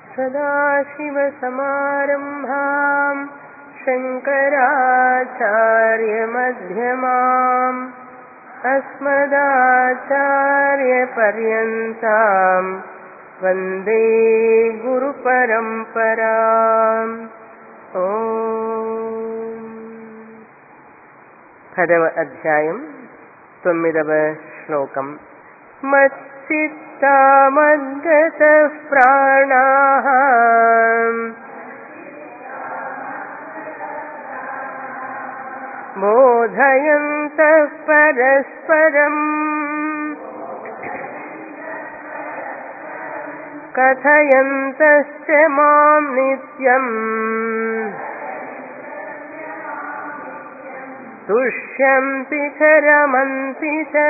सदाशिवसमारम्भाम् शङ्कराचार्यमध्यमाम् अस्मदाचार्यपर्यन्ताम् वन्दे गुरुपरम्पराम् ఓ పదవ అధ్యాయం తొమ్మిదవ శ్లోకం మచ్చిత్తామద్గత ప్రాణా బోధయంత పరస్పరం కథయంతశ్చ మాం నిత్యం తుష్యంతి చ రమంతి చ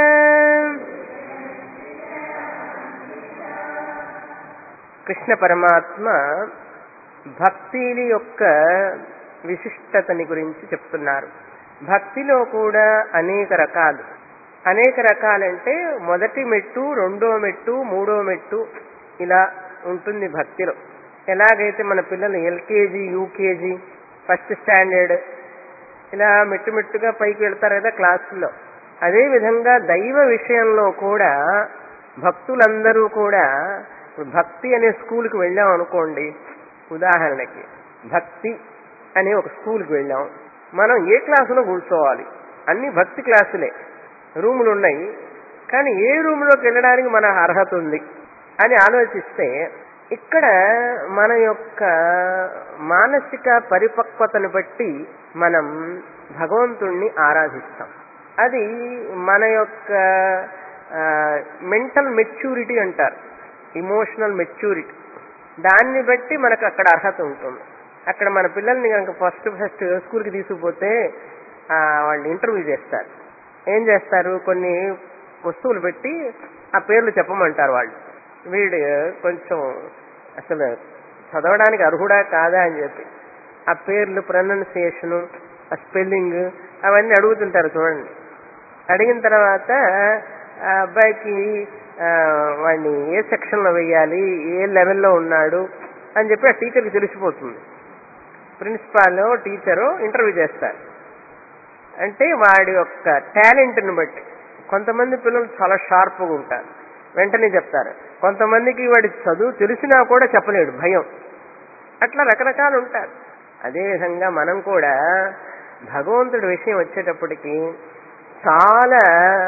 కృష్ణ పరమాత్మ భక్తిని యొక్క విశిష్టతని గురించి చెప్తున్నారు భక్తిలో కూడా అనేక రకాలు అనేక రకాలంటే మొదటి మెట్టు రెండో మెట్టు మూడో మెట్టు ఇలా ఉంటుంది భక్తిలో ఎలాగైతే మన పిల్లలు ఎల్కేజీ యూకేజీ ఫస్ట్ స్టాండర్డ్ ఇలా మెట్టు మెట్టుగా పైకి వెళ్తారు కదా క్లాసుల్లో అదే విధంగా దైవ విషయంలో కూడా భక్తులందరూ కూడా భక్తి అనే స్కూల్కి వెళ్ళాం అనుకోండి ఉదాహరణకి భక్తి అనే ఒక స్కూల్కి వెళ్ళాం మనం ఏ క్లాసులో కూర్చోవాలి అన్ని భక్తి క్లాసులే రూములు ఉన్నాయి కానీ ఏ రూమ్లోకి వెళ్ళడానికి మన అర్హత ఉంది అని ఆలోచిస్తే ఇక్కడ మన యొక్క మానసిక పరిపక్వతను బట్టి మనం భగవంతుణ్ణి ఆరాధిస్తాం అది మన యొక్క మెంటల్ మెచ్యూరిటీ అంటారు ఇమోషనల్ మెచ్యూరిటీ దాన్ని బట్టి మనకు అక్కడ అర్హత ఉంటుంది అక్కడ మన పిల్లల్ని కనుక ఫస్ట్ ఫస్ట్ స్కూల్కి తీసుకుపోతే వాళ్ళు ఇంటర్వ్యూ చేస్తారు ఏం చేస్తారు కొన్ని వస్తువులు పెట్టి ఆ పేర్లు చెప్పమంటారు వాళ్ళు వీడు కొంచెం అసలు చదవడానికి అర్హుడా కాదా అని చెప్పి ఆ పేర్లు ప్రొనౌన్సియేషను ఆ స్పెల్లింగ్ అవన్నీ అడుగుతుంటారు చూడండి అడిగిన తర్వాత ఆ అబ్బాయికి వాడిని ఏ సెక్షన్లో వేయాలి ఏ లెవెల్లో ఉన్నాడు అని చెప్పి ఆ టీచర్కి తెలిసిపోతుంది ప్రిన్సిపాల్ టీచరు ఇంటర్వ్యూ చేస్తారు అంటే వాడి యొక్క టాలెంట్ని బట్టి కొంతమంది పిల్లలు చాలా షార్ప్గా ఉంటారు వెంటనే చెప్తారు కొంతమందికి వాడి చదువు తెలిసినా కూడా చెప్పలేడు భయం అట్లా రకరకాలు ఉంటారు అదేవిధంగా మనం కూడా భగవంతుడి విషయం వచ్చేటప్పటికి చాలా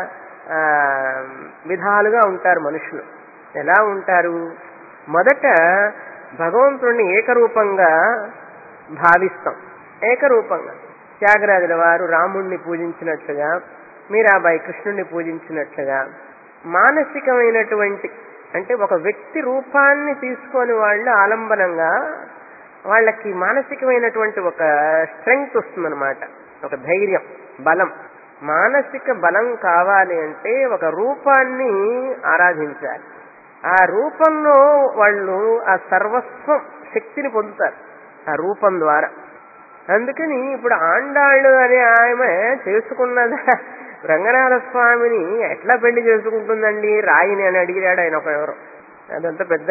విధాలుగా ఉంటారు మనుషులు ఎలా ఉంటారు మొదట భగవంతుడిని ఏకరూపంగా భావిస్తాం ఏకరూపంగా త్యాగరాజుల వారు రాముణ్ణి పూజించినట్లుగా మీరాబాయి కృష్ణుణ్ణి పూజించినట్లుగా మానసికమైనటువంటి అంటే ఒక వ్యక్తి రూపాన్ని తీసుకొని వాళ్ళు ఆలంబనంగా వాళ్ళకి మానసికమైనటువంటి ఒక స్ట్రెంగ్త్ వస్తుందన్నమాట ఒక ధైర్యం బలం మానసిక బలం కావాలి అంటే ఒక రూపాన్ని ఆరాధించాలి ఆ రూపంలో వాళ్ళు ఆ సర్వస్వం శక్తిని పొందుతారు ఆ రూపం ద్వారా అందుకని ఇప్పుడు ఆండాళ్ళు అనే ఆమె చేసుకున్నదా రంగనాథ స్వామిని ఎట్లా పెళ్లి చేసుకుంటుందండి రాయిని అని అడిగాడు ఆయన ఒక ఎవరు అదంతా పెద్ద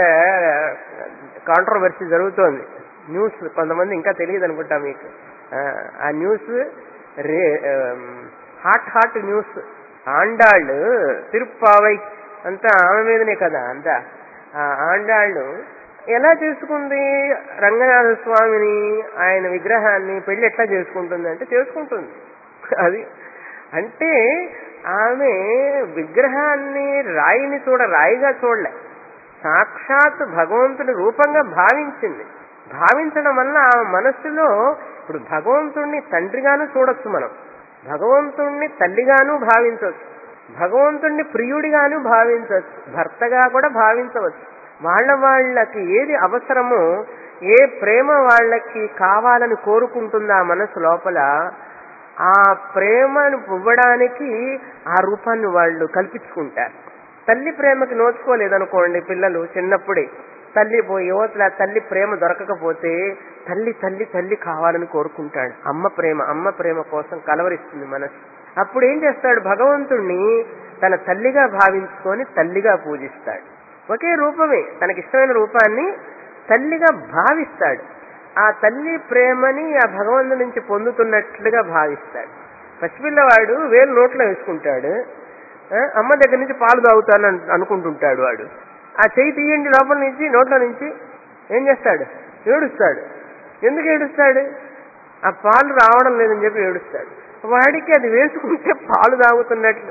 కాంట్రవర్సీ జరుగుతోంది న్యూస్ కొంతమంది ఇంకా తెలియదు అనుకుంటా మీకు ఆ న్యూస్ రే హాట్ హాట్ న్యూస్ ఆండాళ్ళు తిరుప్పావై అంతా ఆమె మీదనే కదా అంతా ఆ ఆండాళ్ళు ఎలా చేసుకుంది రంగనాథ స్వామిని ఆయన విగ్రహాన్ని పెళ్లి ఎట్లా చేసుకుంటుంది అంటే చేసుకుంటుంది అది అంటే ఆమె విగ్రహాన్ని రాయిని చూడ రాయిగా చూడలే సాక్షాత్ భగవంతుని రూపంగా భావించింది భావించడం వల్ల ఆ మనస్సులో ఇప్పుడు భగవంతుణ్ణి తండ్రిగాను చూడొచ్చు మనం భగవంతుణ్ణి తల్లిగాను భావించవచ్చు భగవంతుణ్ణి ప్రియుడిగాను భావించవచ్చు భర్తగా కూడా భావించవచ్చు వాళ్ళ వాళ్ళకి ఏది అవసరమో ఏ ప్రేమ వాళ్ళకి కావాలని కోరుకుంటుందో ఆ మనసు లోపల ఆ ప్రేమను ఇవ్వడానికి ఆ రూపాన్ని వాళ్ళు కల్పించుకుంటారు తల్లి ప్రేమకి నోచుకోలేదనుకోండి పిల్లలు చిన్నప్పుడే తల్లి పోయి యువతల తల్లి ప్రేమ దొరకకపోతే తల్లి తల్లి తల్లి కావాలని కోరుకుంటాడు అమ్మ ప్రేమ అమ్మ ప్రేమ కోసం కలవరిస్తుంది మనసు అప్పుడు ఏం చేస్తాడు భగవంతుణ్ణి తన తల్లిగా భావించుకొని తల్లిగా పూజిస్తాడు ఒకే రూపమే తనకిష్టమైన రూపాన్ని తల్లిగా భావిస్తాడు ఆ తల్లి ప్రేమని ఆ భగవంతుడి నుంచి పొందుతున్నట్లుగా భావిస్తాడు పసిపిల్లవాడు వేలు నోట్లో వేసుకుంటాడు ఆ, అమ్మ దగ్గర నుంచి పాలు తాగుతాను అను- అనుకుంటుంటాడు వాడు ఆ చెయ్యి తీయండి లోపల నుంచి నోట్లో నుంచి ఏం చేస్తాడు ఏడుస్తాడు ఎందుకు ఏడుస్తాడు ఆ పాలు రావడం లేదని చెప్పి ఏడుస్తాడు వాడికి అది వేసుకుంటే పాలు తాగుతున్నట్లు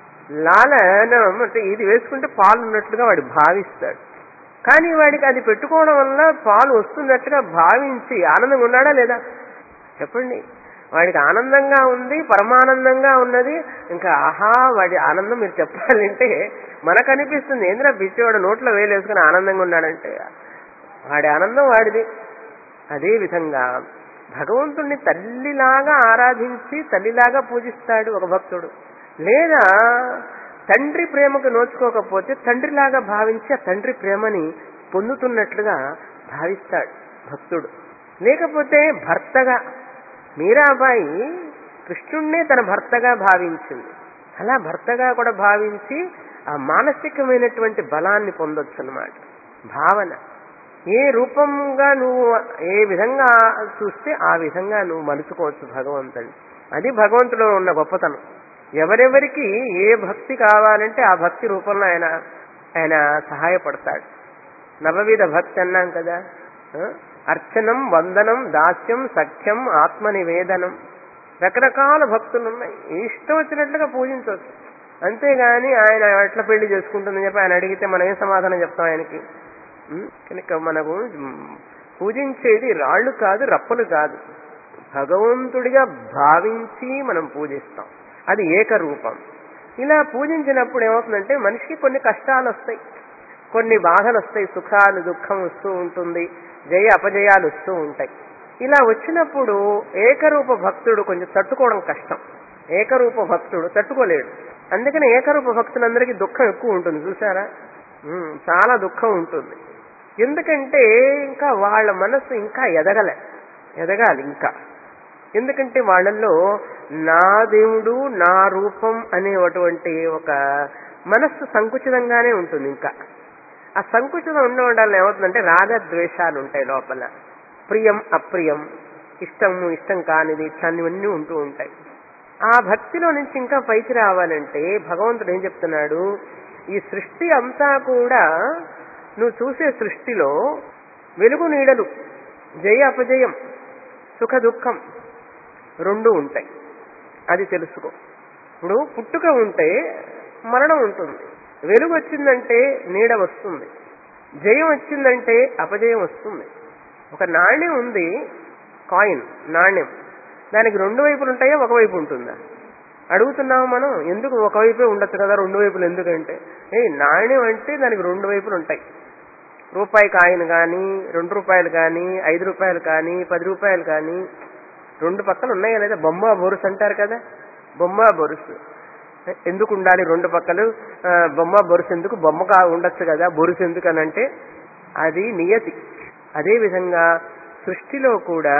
లాలనం అంటే ఇది వేసుకుంటే పాలు ఉన్నట్లుగా వాడు భావిస్తాడు కానీ వాడికి అది పెట్టుకోవడం వల్ల పాలు వస్తున్నట్టుగా భావించి ఆనందంగా ఉన్నాడా లేదా చెప్పండి వాడికి ఆనందంగా ఉంది పరమానందంగా ఉన్నది ఇంకా ఆహా వాడి ఆనందం మీరు చెప్పాలంటే మనకు అనిపిస్తుంది ఏంద్రా పిచ్చివాడు నోట్లో వేలేసుకుని ఆనందంగా ఉన్నాడంటే వాడి ఆనందం వాడిది అదే విధంగా భగవంతుణ్ణి తల్లిలాగా ఆరాధించి తల్లిలాగా పూజిస్తాడు ఒక భక్తుడు లేదా తండ్రి ప్రేమకు నోచుకోకపోతే తండ్రిలాగా భావించి ఆ తండ్రి ప్రేమని పొందుతున్నట్లుగా భావిస్తాడు భక్తుడు లేకపోతే భర్తగా మీరాబాయి కృష్ణుణ్ణే తన భర్తగా భావించింది అలా భర్తగా కూడా భావించి ఆ మానసికమైనటువంటి బలాన్ని పొందొచ్చు అన్నమాట భావన ఏ రూపంగా నువ్వు ఏ విధంగా చూస్తే ఆ విధంగా నువ్వు మలుచుకోవచ్చు భగవంతుని అది భగవంతుడు ఉన్న గొప్పతనం ఎవరెవరికి ఏ భక్తి కావాలంటే ఆ భక్తి రూపంలో ఆయన ఆయన సహాయపడతాడు నవవిధ భక్తి అన్నాం కదా ఆ? అర్చనం వందనం దాస్యం సఖ్యం ఆత్మ నివేదనం రకరకాల భక్తులు ఉన్నాయి ఇష్టం వచ్చినట్లుగా పూజించవచ్చు అంతేగాని ఆయన ఎట్లా పెళ్లి చేసుకుంటుందని చెప్పి ఆయన అడిగితే మనం ఏం సమాధానం చెప్తాం ఆయనకి ఉం? కనుక మనకు ఉం, పూజించేది రాళ్ళు కాదు రప్పలు కాదు భగవంతుడిగా భావించి మనం పూజిస్తాం అది ఏకరూపం ఇలా పూజించినప్పుడు ఏమవుతుందంటే మనిషికి కొన్ని కష్టాలు వస్తాయి కొన్ని బాధలు వస్తాయి సుఖాలు దుఃఖం వస్తూ ఉంటుంది జయ అపజయాలు వస్తూ ఉంటాయి ఇలా వచ్చినప్పుడు ఏకరూప భక్తుడు కొంచెం తట్టుకోవడం కష్టం ఏకరూప భక్తుడు తట్టుకోలేడు అందుకని ఏకరూప భక్తులందరికీ దుఃఖం ఎక్కువ ఉంటుంది చూసారా ఉమ్, చాలా దుఃఖం ఉంటుంది ఎందుకంటే ఇంకా వాళ్ళ మనసు ఇంకా ఎదగలే ఎదగాలి ఇంకా ఎందుకంటే వాళ్ళల్లో నా దేవుడు నా రూపం అనేటువంటి ఒక మనస్సు సంకుచితంగానే ఉంటుంది ఇంకా ఆ సంకుచితం ఉండడం వల్ల ఏమవుతుందంటే రాగద్వేషాలు ఉంటాయి లోపల ప్రియం అప్రియం ఇష్టము ఇష్టం కానిది ఇవన్నీ ఉంటూ ఉంటాయి ఆ భక్తిలో నుంచి ఇంకా పైకి రావాలంటే భగవంతుడు ఏం చెప్తున్నాడు ఈ సృష్టి అంతా కూడా నువ్వు చూసే సృష్టిలో వెలుగు నీడలు జయ అపజయం సుఖ దుఃఖం రెండు ఉంటాయి అది తెలుసుకో ఇప్పుడు పుట్టుక ఉంటే మరణం ఉంటుంది వెలుగు వచ్చిందంటే నీడ వస్తుంది జయం వచ్చిందంటే అపజయం వస్తుంది ఒక నాణ్యం ఉంది కాయిన్ నాణ్యం దానికి రెండు వైపులు ఉంటాయా ఒకవైపు ఉంటుందా అడుగుతున్నాము మనం ఎందుకు ఒకవైపే ఉండొచ్చు కదా రెండు వైపులు ఎందుకంటే ఏ నాణ్యం అంటే దానికి రెండు వైపులు ఉంటాయి రూపాయి కాయిన్ కానీ రెండు రూపాయలు కానీ ఐదు రూపాయలు కానీ పది రూపాయలు కానీ రెండు పక్కలు ఉన్నాయా లేదా బొమ్మ బొరుసు అంటారు కదా బొమ్మ బొరుసు ఎందుకు ఉండాలి రెండు పక్కలు ఆ, బొమ్మ బొరుసు ఎందుకు బొమ్మ కా ఉండొచ్చు కదా బొరుసు ఎందుకు అని అంటే అది నియతి అదే విధంగా సృష్టిలో కూడా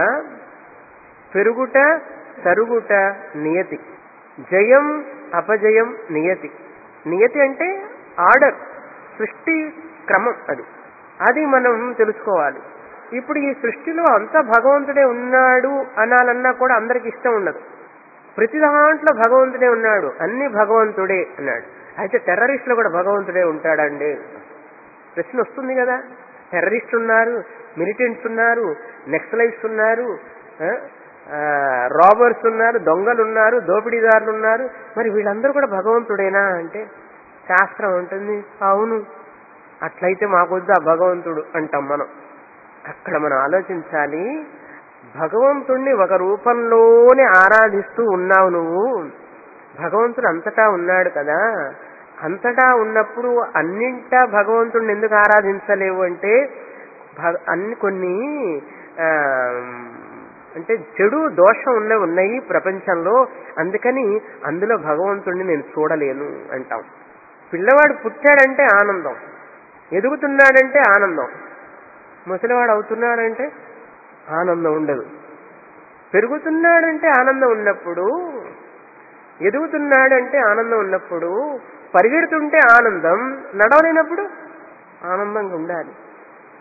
పెరుగుట తరుగుట నియతి జయం అపజయం నియతి నియతి అంటే ఆర్డర్ సృష్టి క్రమం అది అది మనం తెలుసుకోవాలి ఇప్పుడు ఈ సృష్టిలో అంతా భగవంతుడే ఉన్నాడు అనాలన్నా కూడా అందరికి ఇష్టం ఉండదు ప్రతి దాంట్లో భగవంతుడే ఉన్నాడు అన్ని భగవంతుడే అన్నాడు అయితే టెర్రరిస్టులు కూడా భగవంతుడే ఉంటాడండి ప్రశ్న వస్తుంది కదా టెర్రరిస్టులు ఉన్నారు మిలిటెంట్స్ ఉన్నారు నెక్సలైట్స్ ఉన్నారు ఆ, ఆ, రాబర్స్ ఉన్నారు దొంగలు ఉన్నారు దోపిడీదారులు ఉన్నారు మరి వీళ్ళందరూ కూడా భగవంతుడేనా అంటే శాస్త్రం ఉంటుంది అవును అట్లయితే మాకొద్దు ఆ భగవంతుడు అంటాం మనం అక్కడ మనం ఆలోచించాలి భగవంతుణ్ణి ఒక రూపంలోనే ఆరాధిస్తూ ఉన్నావు నువ్వు భగవంతుడు అంతటా ఉన్నాడు కదా అంతటా ఉన్నప్పుడు అన్నింటా భగవంతుడిని ఎందుకు ఆరాధించలేవు అంటే భగ- అన్ని కొన్ని ఆ, అంటే చెడు దోషం ఉన్నవి ఉన్నాయి ప్రపంచంలో అందుకని అందులో భగవంతుడిని నేను చూడలేను అంటాం పిల్లవాడు పుట్టాడంటే ఆనందం ఎదుగుతున్నాడంటే ఆనందం ముసలివాడు అవుతున్నాడంటే ఆనందం ఉండదు పెరుగుతున్నాడంటే ఆనందం ఉన్నప్పుడు ఎదుగుతున్నాడంటే ఆనందం ఉన్నప్పుడు పరిగెడుతుంటే ఆనందం నడవలేనప్పుడు ఆనందంగా ఉండాలి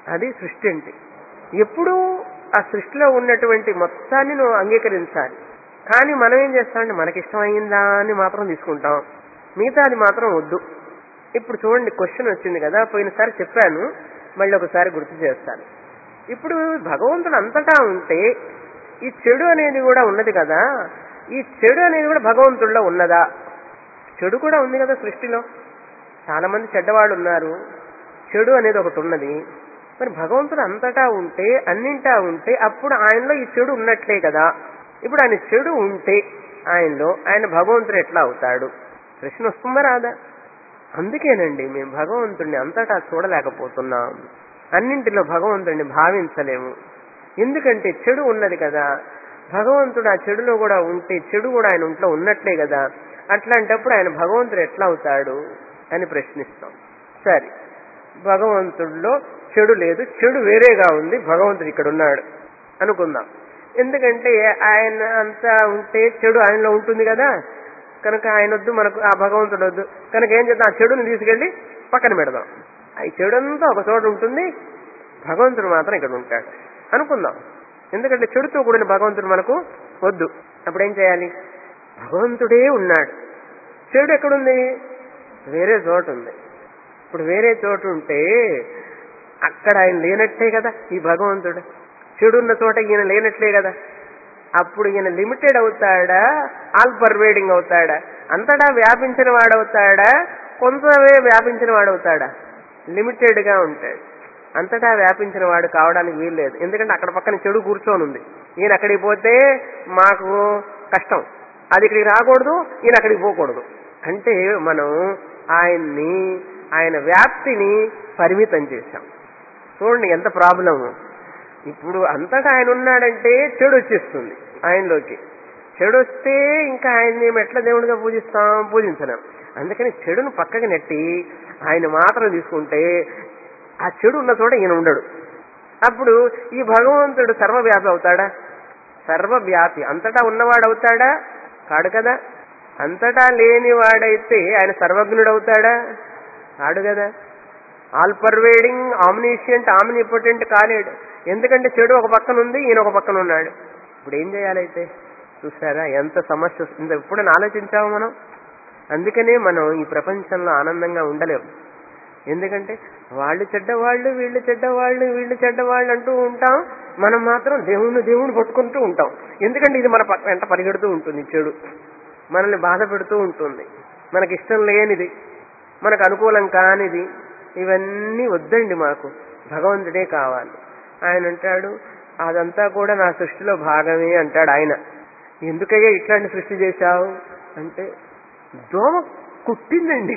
అది సృష్టి అంటే ఎప్పుడూ ఆ సృష్టిలో ఉన్నటువంటి మొత్తాన్ని నువ్వు అంగీకరించాలి కానీ మనం ఏం చేస్తామంటే మనకి ఇష్టమైందా అని మాత్రం తీసుకుంటాం మిగతా అది మాత్రం వద్దు ఇప్పుడు చూడండి క్వశ్చన్ వచ్చింది కదా పోయినసారి చెప్పాను మళ్ళీ ఒకసారి గుర్తు చేస్తాను ఇప్పుడు భగవంతుడు అంతటా ఉంటే ఈ చెడు అనేది కూడా ఉన్నది కదా ఈ చెడు అనేది కూడా భగవంతుడిలో ఉన్నదా చెడు కూడా ఉంది కదా సృష్టిలో చాలా మంది చెడ్డవాళ్ళు ఉన్నారు చెడు అనేది ఒకటి ఉన్నది మరి భగవంతుడు అంతటా ఉంటే అన్నింటా ఉంటే అప్పుడు ఆయనలో ఈ చెడు ఉన్నట్లే కదా ఇప్పుడు ఆయన చెడు ఉంటే ఆయనలో ఆయన భగవంతుడు ఎట్లా అవుతాడు ప్రశ్న వస్తుందా రాదా అందుకేనండి మేము భగవంతుడిని అంతటా చూడలేకపోతున్నాం అన్నింటిలో భగవంతుడిని భావించలేము ఎందుకంటే చెడు ఉన్నది కదా భగవంతుడు ఆ చెడులో కూడా ఉంటే చెడు కూడా ఆయన ఒంట్లో ఉన్నట్లే కదా అట్లాంటప్పుడు ఆయన భగవంతుడు ఎట్లా అవుతాడు అని ప్రశ్నిస్తాం సరే భగవంతుడిలో చెడు లేదు చెడు వేరేగా ఉంది భగవంతుడు ఇక్కడ ఉన్నాడు అనుకుందాం ఎందుకంటే ఆయన అంతా ఉంటే చెడు ఆయనలో ఉంటుంది కదా కనుక ఆయన వద్దు మనకు ఆ భగవంతుడు వద్దు కనుక ఏం చేద్దాం ఆ చెడుని తీసుకెళ్లి పక్కన పెడదాం ఈ చెడు అంతా ఒక చోట ఉంటుంది భగవంతుడు మాత్రం ఇక్కడ ఉంటాడు అనుకుందాం ఎందుకంటే చెడుతో కూడిన భగవంతుడు మనకు వద్దు అప్పుడేం చేయాలి భగవంతుడే ఉన్నాడు చెడు ఎక్కడుంది వేరే చోటు ఉంది ఇప్పుడు వేరే చోటు ఉంటే అక్కడ ఆయన లేనట్టే కదా ఈ భగవంతుడు చెడున్న చోట ఈయన లేనట్లే కదా అప్పుడు ఈయన లిమిటెడ్ అవుతాడా ఆల్ పర్వేడింగ్ అవుతాడా అంతటా వ్యాపించిన వాడవుతాడా కొంతవే వ్యాపించిన వాడవుతాడా లిమిటెడ్ గా ఉంటాడు అంతటా వ్యాపించిన వాడు కావడానికి వీల్లేదు ఎందుకంటే అక్కడ పక్కన చెడు కూర్చొని ఉంది ఈయన అక్కడికి పోతే మాకు కష్టం అది ఇక్కడికి రాకూడదు ఈయన అక్కడికి పోకూడదు అంటే మనం ఆయన్ని ఆయన వ్యాప్తిని పరిమితం చేశాం చూడండి ఎంత ప్రాబ్లము ఇప్పుడు అంతటా ఆయన ఉన్నాడంటే చెడు వచ్చేస్తుంది ఆయనలోకి చెడు వస్తే ఇంకా ఆయన్ని మేము ఎట్లా దేవుడిగా పూజిస్తాం పూజించలేం అందుకని చెడును పక్కకి నెట్టి ఆయన మాత్రం తీసుకుంటే ఆ చెడు ఉన్న చోట ఈయన ఉండడు అప్పుడు ఈ భగవంతుడు సర్వవ్యాపి అవుతాడా సర్వవ్యాపి అంతటా ఉన్నవాడు అవుతాడా కాడు కదా అంతటా లేనివాడైతే ఆయన సర్వజ్ఞుడు అవుతాడా కాడు కదా ఆల్ పర్వేడింగ్ ఆమ్నిషియంట్ ఆమ్నిపొటెంట్ కాలేడు ఎందుకంటే చెడు ఒక పక్కన ఉంది ఈయన ఒక పక్కన ఉన్నాడు ఇప్పుడు ఏం చేయాలైతే చూసారా ఎంత సమస్య వస్తుందో ఎప్పుడైనా ఆలోచించాము మనం అందుకనే మనం ఈ ప్రపంచంలో ఆనందంగా ఉండలేము ఎందుకంటే వాళ్ళు చెడ్డవాళ్ళు వీళ్ళు చెడ్డవాళ్ళు వీళ్ళు చెడ్డవాళ్ళు అంటూ ఉంటాం మనం మాత్రం దేవుణ్ణి దేవుణ్ణి పట్టుకుంటూ ఉంటాం ఎందుకంటే ఇది మన పక్క వెంట పరిగెడుతూ ఉంటుంది ఈ చెడు మనల్ని బాధ పెడుతూ ఉంటుంది మనకి ఇష్టం లేనిది మనకు అనుకూలం కానిది ఇవన్నీ వద్దండి మాకు భగవంతుడే కావాలి ఆయన అంటాడు అదంతా కూడా నా సృష్టిలో భాగమే అంటాడు ఆయన ఎందుకయ్యా ఇట్లాంటి సృష్టి చేశావు అంటే దోమ కుట్టిందండి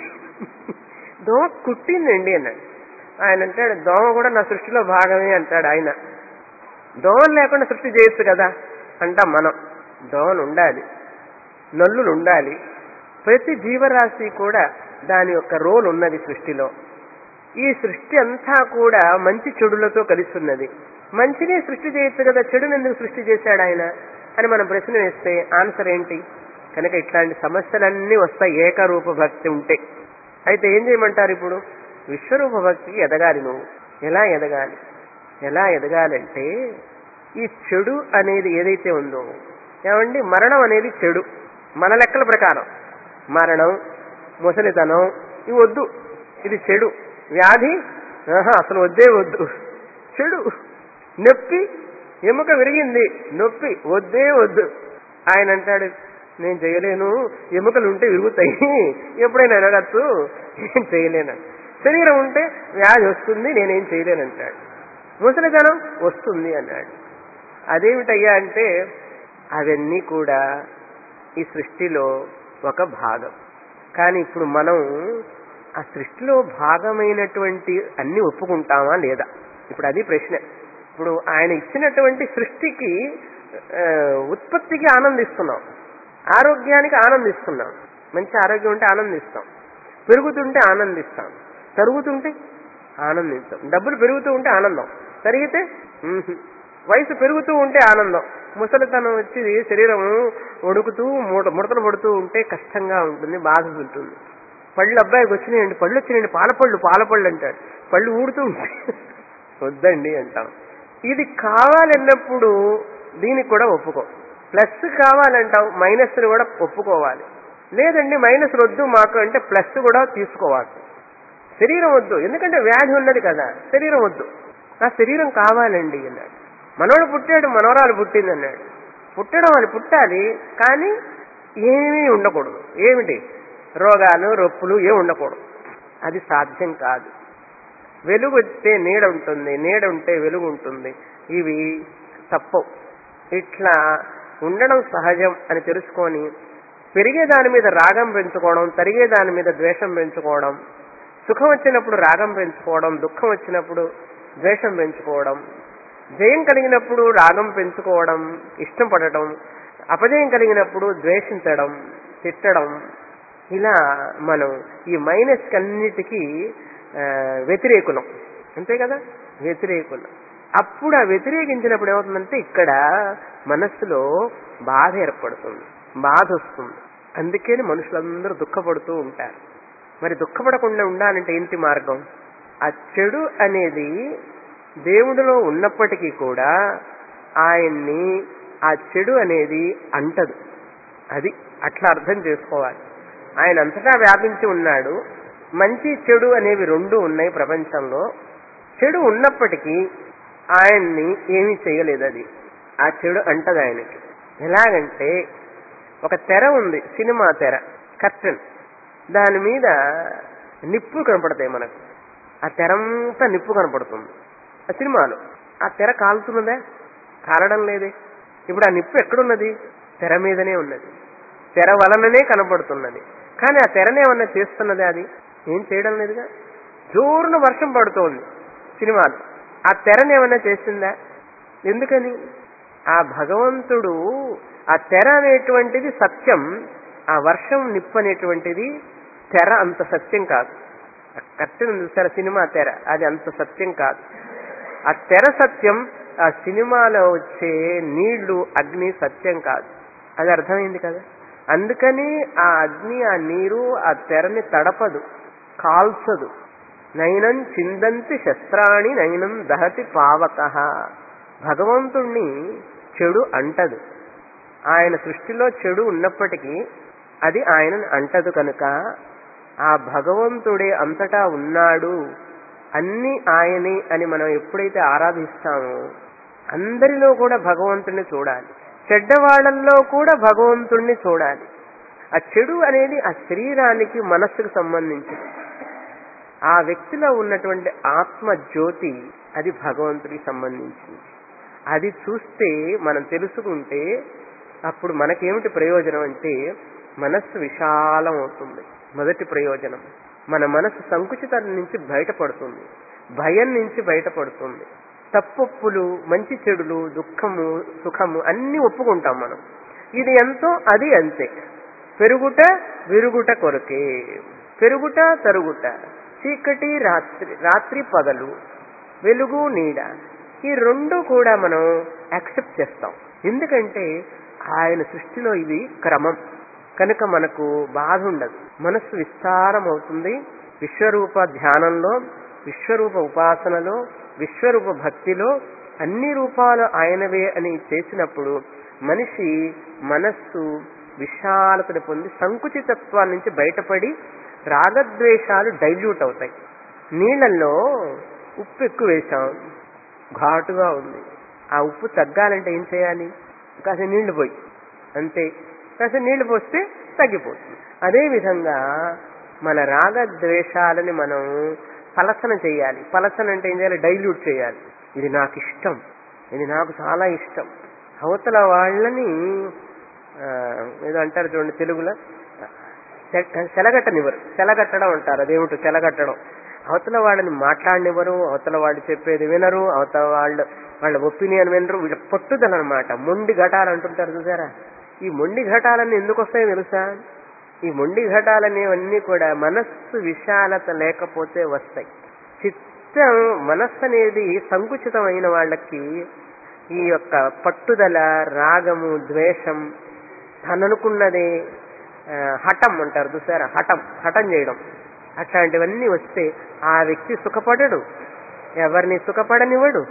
దోమ కుట్టిందండి అన్నాడు ఆయన అంటాడు దోమ కూడా నా సృష్టిలో భాగమే అంటాడు ఆయన దోమలు లేకుండా సృష్టి చేయొచ్చు కదా అంటాం మనం దోమలు ఉండాలి నల్లులు ఉండాలి ప్రతి జీవరాశి కూడా దాని యొక్క రోల్ ఉన్నది సృష్టిలో ఈ సృష్టి అంతా కూడా మంచి చెడులతో కలిసి ఉన్నది మంచినే సృష్టి చేయొచ్చు కదా చెడుని ఎందుకు సృష్టి చేశాడు ఆయన అని మనం ప్రశ్న వేస్తే ఆన్సర్ ఏంటి కనుక ఇట్లాంటి సమస్యలన్నీ వస్తాయి ఏకరూప భక్తి ఉంటే అయితే ఏం చేయమంటారు ఇప్పుడు విశ్వరూప భక్తికి ఎదగాలి నువ్వు ఎలా ఎదగాలి ఎలా ఎదగాలంటే ఈ చెడు అనేది ఏదైతే ఉందో ఏమండి మరణం అనేది చెడు మన లెక్కల ప్రకారం మరణం ముసలితనం ఇవి వద్దు ఇది చెడు వ్యాధి ఆహా, అసలు వద్దే వద్దు చెడు నొప్పి ఎముక విరిగింది నొప్పి వద్దే వద్దు ఆయన అంటాడు నేను చేయలేను ఎముకలు ఉంటే విరుగుతాయి ఎప్పుడైనా ఎరగచ్చు నేను చేయలేను శరీరం ఉంటే వ్యాధి వస్తుంది నేనేం చేయలేనంటాడు ముసలితనం వస్తుంది అన్నాడు అదేమిటయ్యా అంటే అవన్నీ కూడా ఈ సృష్టిలో ఒక భాగం కానీ ఇప్పుడు మనం ఆ సృష్టిలో భాగమైనటువంటి అన్ని ఒప్పుకుంటామా లేదా ఇప్పుడు అది ప్రశ్న ఇప్పుడు ఆయన ఇచ్చినటువంటి సృష్టికి ఆ, ఉత్పత్తికి ఆనందిస్తున్నాం ఆరోగ్యానికి ఆనందిస్తున్నాం మంచి ఆరోగ్యం ఉంటే ఆనందిస్తాం పెరుగుతుంటే ఆనందిస్తాం తరుగుతుంటే ఆనందిస్తాం డబ్బులు పెరుగుతూ ఉంటే ఆనందం తరిగితే మ్మ్హ్. వయసు పెరుగుతూ ఉంటే ఆనందం ముసలితనం వచ్చి శరీరం వణుకుతూ మూట ముడతలు పడుతూ ఉంటే కష్టంగా ఉంటుంది బాధ ఉంటుంది పళ్ళు అబ్బాయికి వచ్చినాయండి పళ్ళు వచ్చినాయండి పాలపళ్ళు పాలపళ్ళు అంటాడు పళ్ళు ఊడుతూ ఉంటాయి వద్దండి అంటాం ఇది కావాలన్నప్పుడు దీనికి కూడా ఒప్పుకో ప్లస్ కావాలంటావు మైనస్ కూడా ఒప్పుకోవాలి లేదండి మైనస్ వద్దు మాకు అంటే ప్లస్ కూడా తీసుకోవాలి శరీరం వద్దు ఎందుకంటే వ్యాధి ఉన్నది కదా శరీరం వద్దు ఆ శరీరం కావాలండి అన్నాడు మనోడు పుట్టాడు మనవరాలు పుట్టింది అన్నాడు పుట్టడం అని పుట్టాలి కానీ ఏమీ ఉండకూడదు ఏమిటి రోగాలు రొప్పులు ఏమి ఉండకూడదు అది సాధ్యం కాదు వెలుగు వస్తే నీడ ఉంటుంది నీడ ఉంటే వెలుగు ఉంటుంది ఇవి తప్పవు ఇట్లా ఉండడం సహజం అని తెలుసుకొని పెరిగే దాని మీద రాగం పెంచుకోవడం తరిగే దాని మీద ద్వేషం పెంచుకోవడం సుఖం వచ్చినప్పుడు రాగం పెంచుకోవడం దుఃఖం వచ్చినప్పుడు ద్వేషం పెంచుకోవడం జయం కలిగినప్పుడు రాగం పెంచుకోవడం ఇష్టం పడటం అపజయం కలిగినప్పుడు ద్వేషించడం తిట్టడం ఇలా మనం ఈ మైనస్ కన్నిటికీ ఆ, వ్యతిరేకులం అంతే కదా వ్యతిరేకులం అప్పుడు ఆ వ్యతిరేకించినప్పుడు ఏమవుతుందంటే ఇక్కడ మనస్సులో బాధ ఏర్పడుతుంది బాధ వస్తుంది అందుకని మనుషులందరూ దుఃఖపడుతూ ఉంటారు మరి దుఃఖపడకుండా ఉండాలంటే ఏంటి మార్గం ఆ చెడు అనేది దేవుడిలో ఉన్నప్పటికీ కూడా ఆయన్ని ఆ చెడు అనేది అంటదు అది అట్లా అర్థం చేసుకోవాలి ఆయన అంతటా వ్యాపించి ఉన్నాడు మంచి చెడు అనేవి రెండు ఉన్నాయి ప్రపంచంలో చెడు ఉన్నప్పటికీ ఆయన్ని ఏమీ చేయలేదు అది ఆ చెడు అంటది ఆయనకి ఎలాగంటే ఒక తెర ఉంది సినిమా తెర కర్టన్ దాని మీద నిప్పు కనపడతాయి మనకు ఆ తెరంతా నిప్పు కనపడుతుంది ఆ సినిమాలో ఆ తెర కాలుతున్నదా కాలడం లేదే ఇప్పుడు ఆ నిప్పు ఎక్కడున్నది తెర మీదనే ఉన్నది తెర వలననే కనపడుతున్నది కానీ ఆ తెరనే ఏమన్నా చేస్తున్నది అది ఏం చేయడం లేదుగా జోరున వర్షం పడుతోంది సినిమాలు ఆ తెరని ఏమన్నా చేసిందా ఎందుకని ఆ భగవంతుడు ఆ తెర అనేటువంటిది సత్యం ఆ వర్షం నిప్పు అనేటువంటిది తెర అంత సత్యం కాదు కట్టెను చూసారా సినిమా తెర అది అంత సత్యం కాదు ఆ తెర సత్యం ఆ సినిమాలో వచ్చే నీళ్లు అగ్ని సత్యం కాదు అది అర్థమైంది కదా అందుకని ఆ అగ్ని ఆ నీరు ఆ తెరని తడపదు కాల్చదు నయనం చిందంతి శస్త్రాణి నయనం దహతి పావక భగవంతుణ్ణి చెడు అంటదు ఆయన సృష్టిలో చెడు ఉన్నప్పటికీ అది ఆయనను అంటదు కనుక ఆ భగవంతుడే అంతటా ఉన్నాడు అన్ని ఆయనే అని మనం ఎప్పుడైతే ఆరాధిస్తామో అందరిలో కూడా భగవంతుణ్ణి చూడాలి చెడ్డవాళ్లలో కూడా భగవంతుణ్ణి చూడాలి ఆ చెడు అనేది ఆ శరీరానికి మనస్సుకు సంబంధించింది ఆ వ్యక్తిలో ఉన్నటువంటి ఆత్మ జ్యోతి అది భగవంతుడికి సంబంధించింది అది చూస్తే మనం తెలుసుకుంటే అప్పుడు మనకేమిటి ప్రయోజనం అంటే మనస్సు విశాలం అవుతుంది మొదటి ప్రయోజనం మన మనస్సు సంకుచితం నుంచి బయటపడుతుంది భయం నుంచి బయటపడుతుంది తప్పొప్పులు మంచి చెడులు దుఃఖము సుఖము అన్ని ఒప్పుకుంటాం మనం ఇది ఎంతో అది అంతే పెరుగుట విరుగుట కొరకే పెరుగుట తరుగుట చీకటి రాత్రి రాత్రి పగలు వెలుగు నీడ ఈ రెండు కూడా మనం యాక్సెప్ట్ చేస్తాం ఎందుకంటే ఆయన సృష్టిలో ఇది క్రమం కనుక మనకు బాధ ఉండదు మనస్సు విస్తారం అవుతుంది విశ్వరూప ధ్యానంలో విశ్వరూప ఉపాసనలో విశ్వరూప భక్తిలో అన్ని రూపాలు ఆయనవే అని చేసినప్పుడు మనిషి మనస్సు విశాలతను పొంది సంకుచితత్వాన్ని నుంచి బయటపడి రాగద్వేషాలు డైల్యూట్ అవుతాయి నీళ్ళల్లో ఉప్పు ఎక్కువ వేశాం ఘాటుగా ఉంది ఆ ఉప్పు తగ్గాలంటే ఏం చేయాలి కాస్త నీళ్లు పోయి అంతే కాస్త నీళ్లు పోస్తే తగ్గిపోతుంది అదేవిధంగా మన రాగద్వేషాలని మనం పలసన చేయాలి పలసన అంటే ఏం చేయాలి డైల్యూట్ చేయాలి ఇది నాకు ఇష్టం ఇది నాకు చాలా ఇష్టం అవతల వాళ్ళని ఆ, ఏదో అంటారు చూడండి తెలుగులో సె- సెలగట్టనివ్వరు సెలగట్టడం అంటారు అదేమిటో సెలగట్టడం అవతల వాళ్ళని మాట్లాడనివ్వరు అవతల వాళ్ళు చెప్పేది వినరు అవతల వాళ్ళు వాళ్ళ ఒపీనియన్ వినరు వీళ్ళ పట్టుదల అనమాట మొండి ఘటాలు అంటుంటారు చూసారా ఈ మొండి ఘటాలన్నీ ఎందుకు వస్తాయో తెలుసా ఈ మొండి ఘటాలనేవన్నీ కూడా మనస్సు విశాలత లేకపోతే వస్తాయి చిత్తం మనస్సు అనేది సంకుచితమైన వాళ్ళకి ఈ యొక్క పట్టుదల రాగము ద్వేషం తననుకున్నదే ఆ, హఠం అంటారు చూసారా హఠం హఠం చేయడం అట్లాంటివన్నీ వస్తే ఆ వ్యక్తి సుఖపడడు ఎవరిని సుఖపడనివ్వడు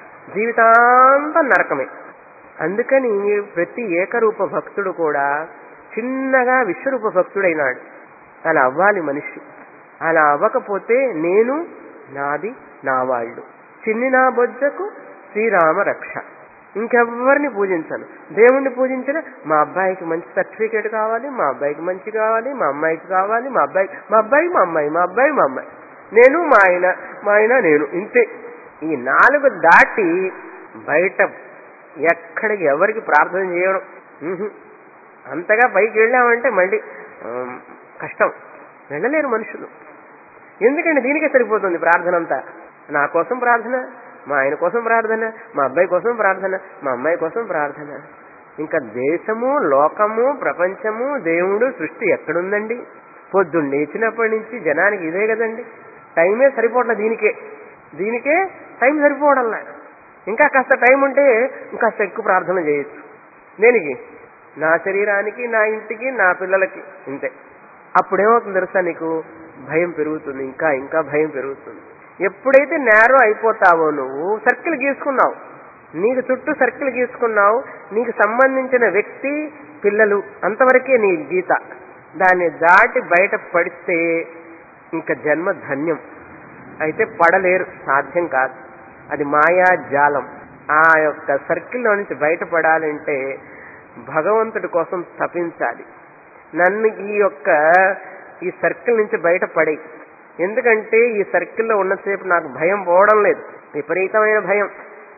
జీవితాంతం నరకమే అందుకని ప్రతి ఏకరూప భక్తుడు కూడా చిన్నగా విశ్వరూప భక్తుడైనాడు అలా అవ్వాలి మనిషి అలా అవ్వకపోతే నేను నాది నా వాళ్ళు చిన్ని నా బొజ్జకు శ్రీరామ రక్ష ఇంకెవ్వరిని పూజించను దేవుణ్ణి పూజించిన మా అబ్బాయికి మంచి సర్టిఫికేట్ కావాలి మా అబ్బాయికి మంచి కావాలి మా అమ్మాయికి కావాలి మా అబ్బాయి మా అబ్బాయి మా అమ్మాయి మా అబ్బాయి మా అమ్మాయి నేను మా ఆయన మా ఆయన నేను ఇంతే ఈ నాలుగు దాటి బయట ఎక్కడికి ఎవరికి ప్రార్థన చేయడం ఉహు. అంతగా పైకి వెళ్ళామంటే మళ్ళీ ఆమ్, కష్టం వెళ్ళలేరు మనుషులు ఎందుకంటే దీనికే సరిపోతుంది ప్రార్థన అంతా నా కోసం ప్రార్థన మా ఆయన కోసం ప్రార్థన మా అబ్బాయి కోసం ప్రార్థన మా అమ్మాయి కోసం ప్రార్థన ఇంకా దేశము లోకము ప్రపంచము దేవుడు సృష్టి ఎక్కడుందండి పొద్దున్న లేచినప్పటి నుంచి జనానికి ఇదే కదండి టైమే సరిపోవట్లే దీనికే దీనికే టైం సరిపోవడంలా ఇంకా కాస్త టైం ఉంటే ఇంకాస్త ఎక్కువ ప్రార్థన చేయొచ్చు దేనికి నా శరీరానికి నా ఇంటికి నా పిల్లలకి ఇంతే అప్పుడేమవుతుంది తెలుసా నీకు భయం పెరుగుతుంది ఇంకా ఇంకా భయం పెరుగుతుంది ఎప్పుడైతే నేరో అయిపోతావో నువ్వు సర్కిల్ గీసుకున్నావు నీకు చుట్టూ సర్కిల్ గీసుకున్నావు నీకు సంబంధించిన వ్యక్తి పిల్లలు అంతవరకే నీ గీత దాన్ని దాటి బయట పడితే ఇంకా జన్మ ధన్యం అయితే పడలేరు సాధ్యం కాదు అది మాయా జాలం ఆ యొక్క సర్కిల్లో నుంచి బయటపడాలంటే భగవంతుడి కోసం తపించాలి నన్ను ఈ యొక్క ఈ సర్కిల్ నుంచి బయటపడే ఎందుకంటే ఈ సర్కిల్లో ఉన్నసేపు నాకు భయం పోవడం లేదు విపరీతమైన భయం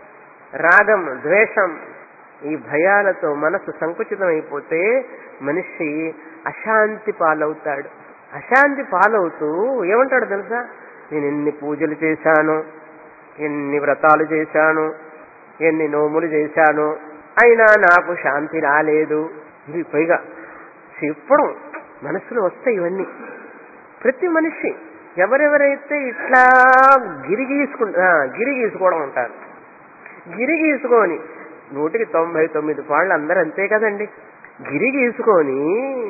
రాగం ద్వేషం ఈ భయాలతో మనసు సంకుచితం అయిపోతే మనిషి అశాంతి పాలవుతాడు అశాంతి పాలవుతూ ఏమంటాడు తెలుసా నేను ఎన్ని పూజలు చేశాను ఎన్ని వ్రతాలు చేశాను ఎన్ని నోములు చేశాను అయినా నాకు శాంతి రాలేదు ఇది పైగా చెప్పడం మనసులో వస్తాయి ఇవన్నీ ప్రతి మనిషి ఎవరెవరైతే ఇట్లా గిరి గీసుకు ఆ, గిరి గీసుకోవడం ఉంటారు గిరి గీసుకొని నూటికి తొంభై తొమ్మిది పాళ్ళు అందరూ అంతే కదండి గిరి గీసుకొని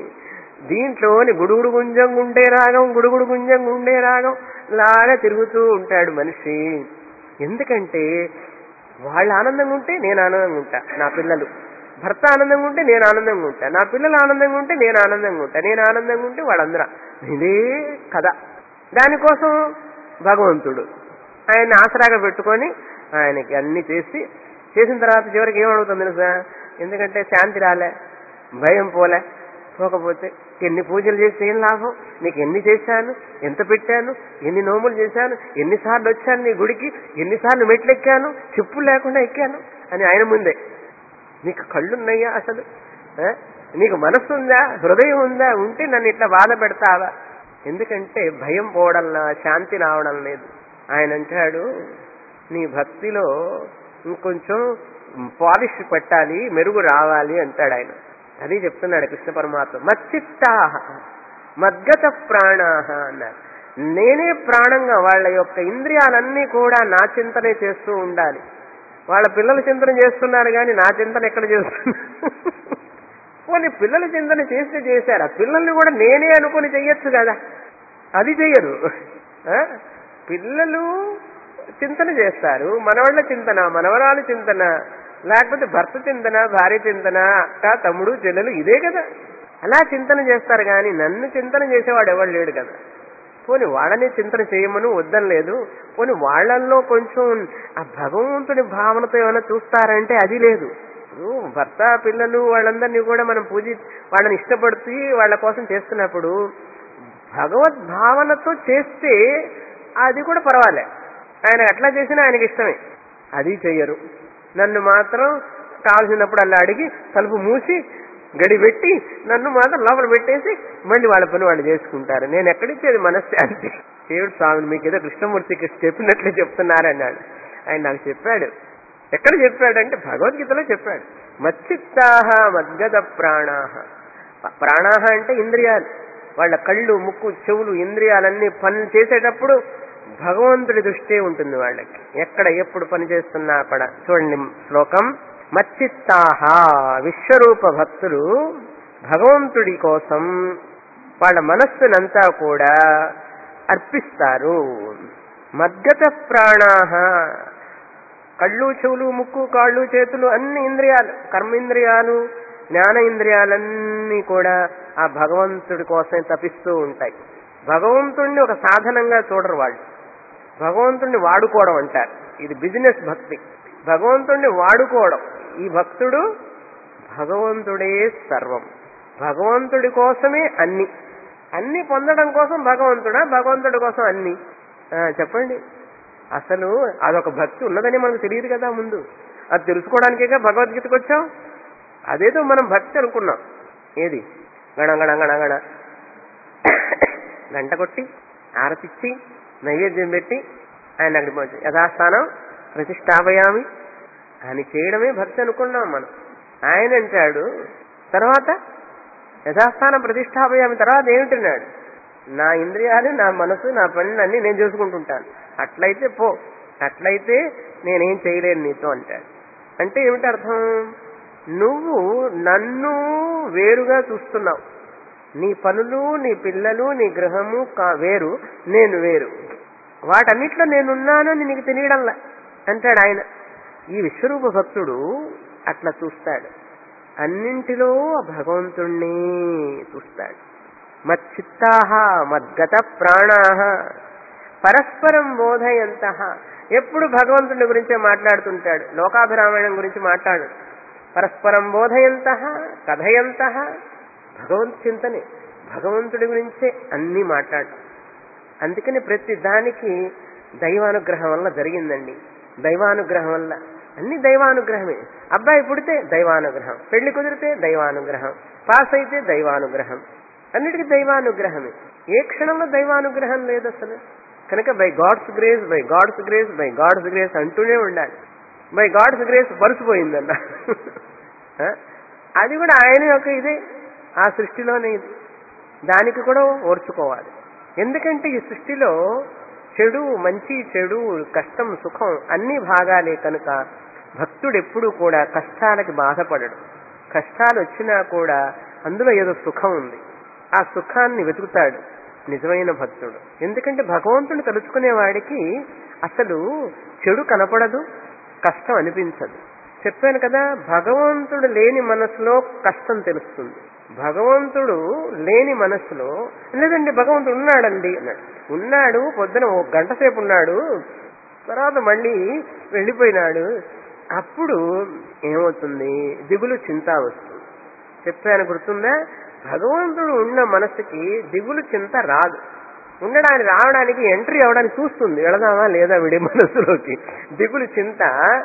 దీంట్లోని గుడుగుడు గుంజం గుండే రాగం గుడుగుడు గుంజం గుండే రాగం లాగా తిరుగుతూ ఉంటాడు మనిషి ఎందుకంటే వాళ్ళు ఆనందంగా ఉంటే నేను ఆనందంగా ఉంటా నా పిల్లలు భర్త ఆనందంగా ఉంటే నేను ఆనందంగా ఉంటా నా పిల్లలు ఆనందంగా ఉంటే నేను ఆనందంగా ఉంటా నేను ఆనందంగా ఉంటే వాళ్ళందరూ ఇదే కథ దానికోసం భగవంతుడు ఆయన ఆసరాగా పెట్టుకొని ఆయనకి అన్ని చేసి చేసిన తర్వాత చివరికి ఏమడుగుతుంది తెలుసా ఎందుకంటే శాంతి రాలే భయం పోలే పోకపోతే ఎన్ని పూజలు చేస్తే ఏం లాభం నీకు ఎన్ని చేశాను ఎంత పెట్టాను ఎన్ని నోములు చేశాను ఎన్నిసార్లు వచ్చాను నీ గుడికి ఎన్నిసార్లు మెట్లు ఎక్కాను చెప్పులు లేకుండా ఎక్కాను అని ఆయన ముందే నీకు కళ్ళున్నాయా అసలు ఆ? నీకు మనస్సు ఉందా హృదయం ఉందా ఉంటే నన్ను ఇట్లా బాధ పెడతావా ఎందుకంటే భయం పోవడంలా శాంతి రావడం లేదు ఆయన అంటాడు నీ భక్తిలో ఇంకొంచెం పాలిష్ పెట్టాలి మెరుగు రావాలి అంటాడు ఆయన అది చెప్తున్నాడు కృష్ణ పరమాత్మ మచ్చిత్తాహ మద్గత ప్రాణాహ అన్నారు నేనే ప్రాణంగా వాళ్ళ యొక్క ఇంద్రియాలన్నీ కూడా నా చింతనే చేస్తూ ఉండాలి వాళ్ళ పిల్లల చింతన చేస్తున్నారు కానీ నా చింతన ఎక్కడ చేస్తున్నారు పోనీ పిల్లల చింతన చేస్తే చేశారు ఆ పిల్లల్ని కూడా నేనే అనుకుని చెయ్యొచ్చు కదా అది చెయ్యరు ఆ? పిల్లలు చింతన చేస్తారు మనవాళ్ళ చింతన మనవరాలు చింతన లేకపోతే భర్త చింతన భార్య చింతన అక్క తమ్ముడు చెల్లెలు ఇదే కదా అలా చింతన చేస్తారు కానీ నన్ను చింతన చేసేవాడు ఎవడు లేడు కదా పోని వాళ్ళని చింతన చేయమని వద్దని లేదు పోని వాళ్ళల్లో కొంచెం ఆ భగవంతుడి భావనతో ఏమైనా చూస్తారంటే అది లేదు ఇప్పుడు భర్త పిల్లలు వాళ్ళందరినీ కూడా మనం పూజ వాళ్ళని ఇష్టపడుతూ వాళ్ళ కోసం చేస్తున్నప్పుడు భగవద్భావనతో చేస్తే అది కూడా పర్వాలే ఆయన ఎట్లా చేసినా ఆయనకి ఇష్టమే అది చెయ్యరు నన్ను మాత్రం కావాల్సినప్పుడు అలా అడిగి తలుపు మూసి గడి పెట్టి నన్ను మాత్రం లోపల పెట్టేసి మళ్ళీ వాళ్ళ పని వాళ్ళు చేసుకుంటారు నేను ఎక్కడిచ్చేది మనశ్శాంతి దేవుడు స్వామిని మీకు ఏదో కృష్ణమూర్తికి చెప్పినట్లే చెప్తున్నారన్నాడు ఆయన నాకు చెప్పాడు ఎక్కడ చెప్పాడంటే భగవద్గీతలో చెప్పాడు మచ్చిత్తాహ మద్గద ప్రాణాహ ప్రాణాహ అంటే ఇంద్రియాలు వాళ్ళ కళ్ళు ముక్కు చెవులు ఇంద్రియాలన్నీ పనులు చేసేటప్పుడు భగవంతుడి దృష్టి ఉంటుంది వాళ్ళకి ఎక్కడ ఎప్పుడు పని చేస్తున్నా అక్కడ చూడండి శ్లోకం మచ్చిత్తాహ విశ్వరూప భక్తులు భగవంతుడి కోసం వాళ్ళ మనస్సునంతా కూడా అర్పిస్తారు మద్గత ప్రాణాహ కళ్ళు చెవులు ముక్కు కాళ్ళు చేతులు అన్ని ఇంద్రియాలు కర్మేంద్రియాలు జ్ఞాన ఇంద్రియాలన్నీ కూడా ఆ భగవంతుడి కోసమే తపిస్తూ ఉంటాయి భగవంతుణ్ణి ఒక సాధనంగా చూడరు వాళ్ళు భగవంతుణ్ణి వాడుకోవడం అంటారు ఇది బిజినెస్ భక్తి భగవంతుణ్ణి వాడుకోవడం ఈ భక్తుడు భగవంతుడే సర్వం భగవంతుడి కోసమే అన్ని అన్ని పొందడం కోసం భగవంతుడా భగవంతుడి కోసం అన్ని ఆ, చెప్పండి అసలు అదొక భక్తి ఉన్నదని మనకు తెలియదు కదా ముందు అది తెలుసుకోవడానికేగా భగవద్గీతకు వచ్చాం అదేదో మనం భక్తి అనుకున్నాం ఏది గణ గణ గణ గణ గంట కొట్టి ఆరతిచ్చి నైవేద్యం పెట్టి ఆయన అక్కడికి పోయి యథాస్థానం ప్రతిష్టాపయామి అని చేయడమే భక్తి అనుకున్నాం మనం ఆయన అంటాడు తర్వాత యథాస్థానం ప్రతిష్టాపయామి తర్వాత ఏమిటన్నాడు నా ఇంద్రియాలు నా మనసు నా పనులు అన్ని నేను చేసుకుంటుంటాను అట్లయితే పో అట్లయితే నేనేం చేయలేను నీతో అంటాడు అంటే ఏమిటి అర్థం నువ్వు నన్ను వేరుగా చూస్తున్నావు నీ పనులు నీ పిల్లలు నీ గృహము కా- వేరు నేను వేరు వాటన్నిట్లో నేనున్నాను అని నీకు తెలియడంలా అంటాడు ఆయన ఈ విశ్వరూప భక్తుడు అట్లా చూస్తాడు అన్నింటిలో ఆ భగవంతుణ్ణి చూస్తాడు మచ్చిత్తాహ మద్గత ప్రాణాహ పరస్పరం బోధయంత ఎప్పుడు భగవంతుడి గురించే మాట్లాడుతుంటాడు లోకాభిరామాయణం గురించి మాట్లాడు పరస్పరం బోధయంత కథయంత భగవంత్ చింతనే భగవంతుడి గురించే అన్నీ మాట్లాడు అందుకని ప్రతి దానికి దైవానుగ్రహం వల్ల జరిగిందండి దైవానుగ్రహం వల్ల అన్ని దైవానుగ్రహమే అబ్బాయి పుడితే దైవానుగ్రహం పెళ్లి కుదిరితే దైవానుగ్రహం పాస్ అయితే దైవానుగ్రహం అన్నిటికీ దైవానుగ్రహమే ఏ క్షణంలో దైవానుగ్రహం లేదు అసలు కనుక by God's grace by God's grace by God's grace అంటూనే ఉండాలి బై గాడ్స్ గ్రేస్ బరుసుపోయిందన్న ఆ? అది కూడా ఆయన యొక్క ఇదే ఆ సృష్టిలోనే ఇది దానికి కూడా ఓర్చుకోవాలి ఎందుకంటే ఈ సృష్టిలో చెడు మంచి చెడు కష్టం సుఖం అన్ని భాగాలే కనుక భక్తుడు ఎప్పుడూ కూడా కష్టాలకి బాధపడడు కష్టాలు వచ్చినా కూడా అందులో ఏదో సుఖం ఉంది ఆ సుఖాన్ని వెతుకుతాడు నిజమైన భక్తుడు ఎందుకంటే భగవంతుని తలుచుకునే వాడికి అసలు చెడు కనపడదు కష్టం అనిపించదు చెప్పాను కదా భగవంతుడు లేని మనసులో కష్టం తెలుస్తుంది భగవంతుడు లేని మనసులో లేదండి భగవంతుడు ఉన్నాడండి అన్నాడు ఉన్నాడు పొద్దున ఒక గంట సేపు ఉన్నాడు తర్వాత మళ్ళీ వెళ్ళిపోయినాడు అప్పుడు ఏమవుతుంది దిగులు చింత వస్తుంది చెప్పాను గుర్తుందా భగవంతుడు ఉన్న మనసుకి దిగులు చింత రాదు ఉండడానికి రావడానికి ఎంట్రీ అవడానికి చూస్తుంది వెళదామా లేదా విడి మనసులోకి దిగులు చింత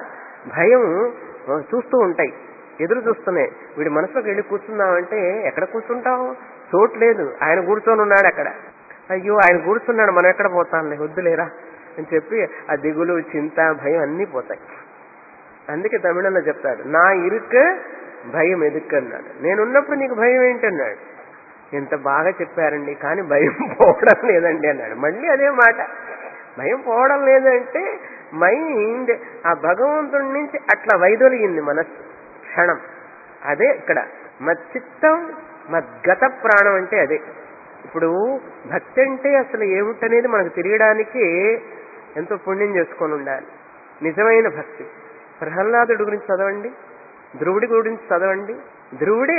భయం ఆ, చూస్తూ ఉంటాయి ఎదురు చూస్తున్నాయి వీడి మనసులోకి వెళ్ళి కూర్చుందామంటే ఎక్కడ కూర్చుంటావు చోటు లేదు ఆయన కూర్చొని ఉన్నాడు అక్కడ అయ్యో ఆయన కూర్చున్నాడు మనం ఎక్కడ పోతాంలే వద్దులేరా అని చెప్పి ఆ దిగులు చింత భయం అన్నీ పోతాయి అందుకే తమిళంలో చెప్తాడు నా ఇరుక్క భయం ఎదుక్కన్నాడు నేనున్నప్పుడు నీకు భయం ఏంటన్నాడు ఎంత బాగా చెప్పారండి కానీ భయం పోవడం లేదండి అన్నాడు మళ్ళీ అదే మాట భయం పోవడం లేదంటే మైండ్ ఆ భగవంతుడి నుంచి అట్లా వైదొలిగింది మనస్సు క్షణం అదే ఇక్కడ మచ్చిత్తం మద్గత ప్రాణం అంటే అదే ఇప్పుడు భక్తి అంటే అసలు ఏమిటనేది మనకు తెలియడానికి ఎంతో పుణ్యం చేసుకొని ఉండాలి నిజమైన భక్తి ప్రహ్లాదుడి గురించి చదవండి ధ్రువుడి గురించి చదవండి ధ్రువుడే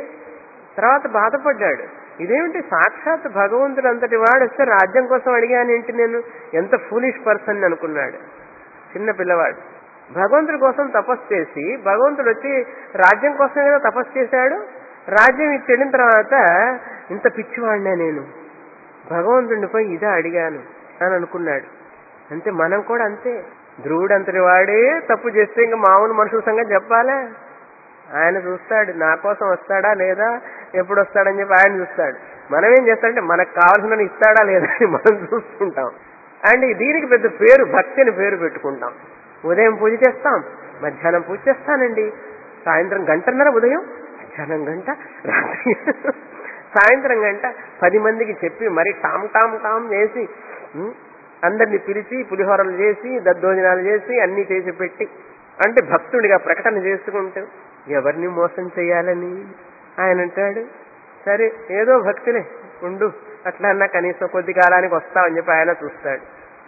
తర్వాత బాధపడ్డాడు ఇదేమిటి సాక్షాత్ భగవంతుడు అంతటి వాడు వస్తే రాజ్యం కోసం అడిగానేంటి నేను ఎంత ఫూలిష్ పర్సన్ అనుకున్నాడు చిన్న పిల్లవాడు భగవంతుడి కోసం తపస్సు చేసి భగవంతుడు వచ్చి రాజ్యం కోసం ఏదో తపస్సు చేశాడు రాజ్యం ఇచ్చి వెళ్ళిన తర్వాత ఇంత పిచ్చివాడినా నేను భగవంతుడిని పోయి ఇదే అడిగాను అని అనుకున్నాడు అంతే మనం కూడా అంతే ధ్రువుడు అంతటి వాడే తప్పు చేస్తే ఇంకా మామూలు మనుషుల సంగతి చెప్పాలా ఆయన చూస్తాడు నా కోసం వస్తాడా లేదా ఎప్పుడు వస్తాడని చెప్పి ఆయన చూస్తాడు మనం ఏం చేస్తాడంటే మనకు కావాల్సిన ఇస్తాడా లేదా అని మనం చూస్తుంటాం అండ్ దీనికి పెద్ద పేరు భక్తి అని పేరు పెట్టుకుంటాం ఉదయం పూజ చేస్తాం మధ్యాహ్నం పూజ చేస్తానండి సాయంత్రం గంటన్నర ఉదయం మధ్యాహ్నం గంట రాత్రి సాయంత్రం గంట పది మందికి చెప్పి మరి టామ్ టామ్ టామ్ చేసి ఉం, అందరిని పిలిచి పులిహోరలు చేసి దద్దోజనాలు చేసి అన్ని చేసి పెట్టి అంటే భక్తుడిగా ప్రకటన చేసుకుంటూ ఎవరిని మోసం చేయాలని ఆయన అంటాడు సరే ఏదో భక్తిలే ఉండు అట్లా అన్నా కనీసం కొద్ది కాలానికి వస్తామని చెప్పి ఆయన చూస్తాడు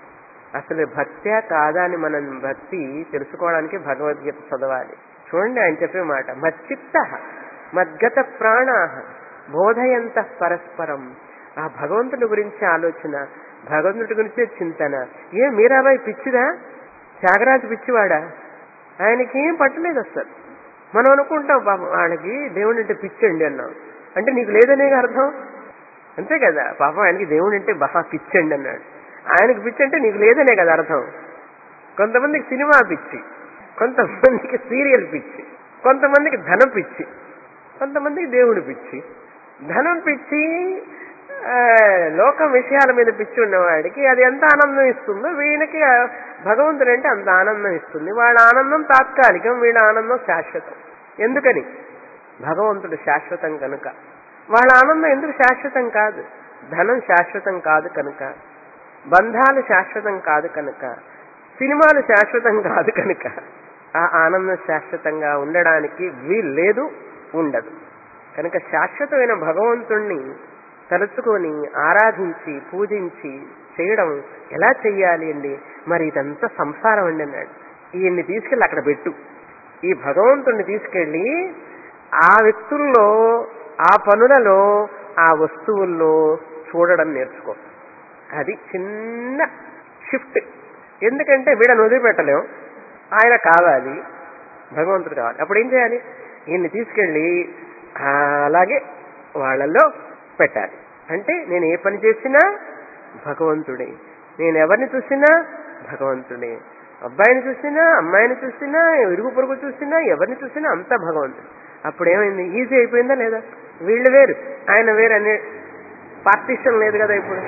అసలు భక్త్యా కాదా అని మనం భక్తి తెలుసుకోవడానికి భగవద్గీత చదవాలి చూడండి ఆయన చెప్పే మాట మచ్చిత్త మద్గత ప్రాణ బోధయంత పరస్పరం ఆ భగవంతుడి గురించి ఆలోచన భగవంతుడి గురించే చింతన ఏ మీరాబాయి పిచ్చిదా త్యాగరాజు పిచ్చివాడా ఆయనకి ఏం పట్టలేదు అసలు మనం అనుకుంటాం పాపం వాళ్ళకి దేవుడు అంటే పిచ్చండి అన్నాం అంటే నీకు లేదనే అర్థం అంతే కదా పాపం ఆయనకి దేవుడు అంటే బహా పిచ్చండి అన్నాడు ఆయనకి పిచ్చి అంటే నీకు లేదనే కదా అర్థం కొంతమందికి సినిమా పిచ్చి కొంతమందికి సీరియల్ పిచ్చి కొంతమందికి ధనం పిచ్చి కొంతమందికి దేవుడు పిచ్చి ధనం పిచ్చి ఆ, లోకం విషయాల మీద పిచ్చి ఉన్నవాడికి అది ఎంత ఆనందం ఇస్తుందో వీళ్ళకి ఆ భగవంతుడు అంటే అంత ఆనందం ఇస్తుంది వాళ్ళ ఆనందం తాత్కాలికం వీళ్ళ ఆనందం శాశ్వతం ఎందుకని భగవంతుడు శాశ్వతం కనుక వాళ్ళ ఆనందం ఎందుకు శాశ్వతం కాదు ధనం శాశ్వతం కాదు కనుక బంధాలు శాశ్వతం కాదు కనుక సినిమాలు శాశ్వతం కాదు కనుక ఆ ఆనందం శాశ్వతంగా ఉండడానికి వీలు లేదు ఉండదు కనుక శాశ్వతమైన భగవంతుణ్ణి తలుచుకొని ఆరాధించి పూజించి చేయడం ఎలా చెయ్యాలి అండి మరి ఇదంతా సంసారం అండి అన్నాడు ఈయన్ని తీసుకెళ్ళి అక్కడ పెట్టు ఈ భగవంతుణ్ణి తీసుకెళ్ళి ఆ వ్యక్తుల్లో ఆ పనులలో ఆ వస్తువుల్లో చూడడం నేర్చుకో అది చిన్న షిఫ్ట్ ఎందుకంటే వీడని వదిలిపెట్టలేం ఆయన కావాలి భగవంతుడు కావాలి అప్పుడు ఏం చేయాలి ఈయన్ని తీసుకెళ్ళి ఆ, అలాగే వాళ్ళల్లో పెట్టాలి అంటే నేను ఏ పని చేసినా భగవంతుడే నేను ఎవరిని చూసినా భగవంతుడే అబ్బాయిని చూసినా అమ్మాయిని చూసినా ఇరుగు పొరుగు చూసినా ఎవరిని చూసినా అంతా భగవంతుడు అప్పుడు ఏమైంది ఈజీ అయిపోయిందా లేదా వీళ్ళు వేరు ఆయన వేరు అనే పార్టీషన్ లేదు కదా ఇప్పుడు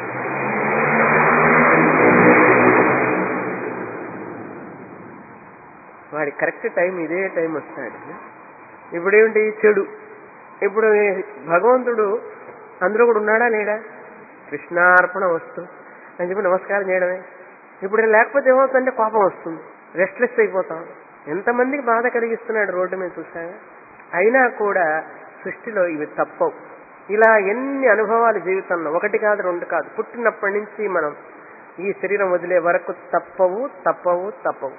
వాడి కరెక్ట్ టైం ఇదే టైం వస్తాడు ఇప్పుడు ఏమిటి చెడు ఇప్పుడు ఈ భగవంతుడు అందులో కూడా ఉన్నాడా లేడా కృష్ణార్పణ వస్తు అని చెప్పి నమస్కారం చేయడమే ఇప్పుడు లేకపోతే ఏమవుతుందంటే కోపం వస్తుంది రెస్ట్లెస్ అయిపోతాం ఎంతమందికి బాధ కలిగిస్తున్నాడు రోడ్డు మీద చూసాగా అయినా కూడా సృష్టిలో ఇవి తప్పవు ఇలా ఎన్ని అనుభవాలు జీవితంలో ఒకటి కాదు రెండు కాదు పుట్టినప్పటి నుంచి మనం ఈ శరీరం వదిలే వరకు తప్పవు తప్పవు తప్పవు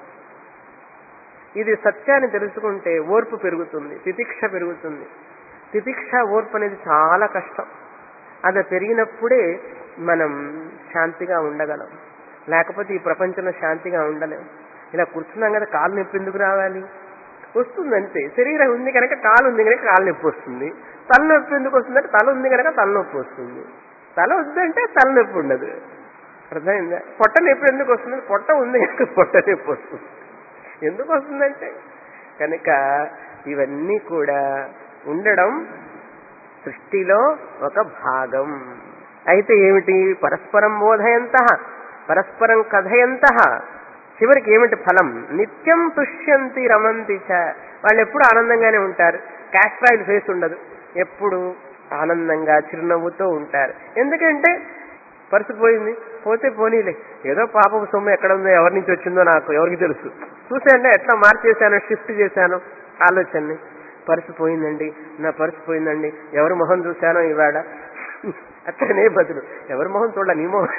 ఇది సత్యాన్ని తెలుసుకుంటే ఓర్పు పెరుగుతుంది తితిక్ష పెరుగుతుంది తితిక్ష ఓర్పు అనేది చాలా కష్టం అది పెరిగినప్పుడే మనం శాంతిగా ఉండగలం లేకపోతే ఈ ప్రపంచంలో శాంతిగా ఉండలేం ఇలా కూర్చున్నాం కదా కాలు నొప్పి ఎందుకు రావాలి వస్తుంది అంతే శరీరం ఉంది కనుక కాలు ఉంది కనుక కాలు నొప్పి వస్తుంది తలనొప్పి ఎందుకు వస్తుందంటే తల ఉంది కనుక తలనొప్పి వస్తుంది తల వద్దంటే తలనొప్పి ఉండదు అర్థమైందా పొట్ట నొప్పి ఎందుకు వస్తుంది పొట్ట ఉంది కనుక పొట్ట నొప్పి వస్తుంది ఎందుకు వస్తుందంటే కనుక ఇవన్నీ కూడా ఉండడం సృష్టిలో ఒక భాగం అయితే ఏమిటి పరస్పరం బోధయంత పరస్పరం కథయంత చివరికి ఏమిటి ఫలం నిత్యం తుష్యంతి రమంతి చ వాళ్ళు ఎప్పుడు ఆనందంగానే ఉంటారు క్యాస్ట్రాయిల్ ఫేస్ ఉండదు ఎప్పుడు ఆనందంగా చిరునవ్వుతో ఉంటారు ఎందుకంటే పర్సు పోయింది పోతే పోనీలే ఏదో పాపపు సొమ్ము ఎక్కడ ఉందో ఎవరి నుంచి వచ్చిందో నాకు ఎవరికి తెలుసు చూసాను ఎట్లా మార్చేశాను షిఫ్ట్ చేశాను ఆలోచనని పర్సు పోయిందండి నా పర్సు పోయిందండి ఎవరి మొహం చూశానో ఇవాడ అట్లనే బదులు ఎవరి మొహం చూడ నీ మొహం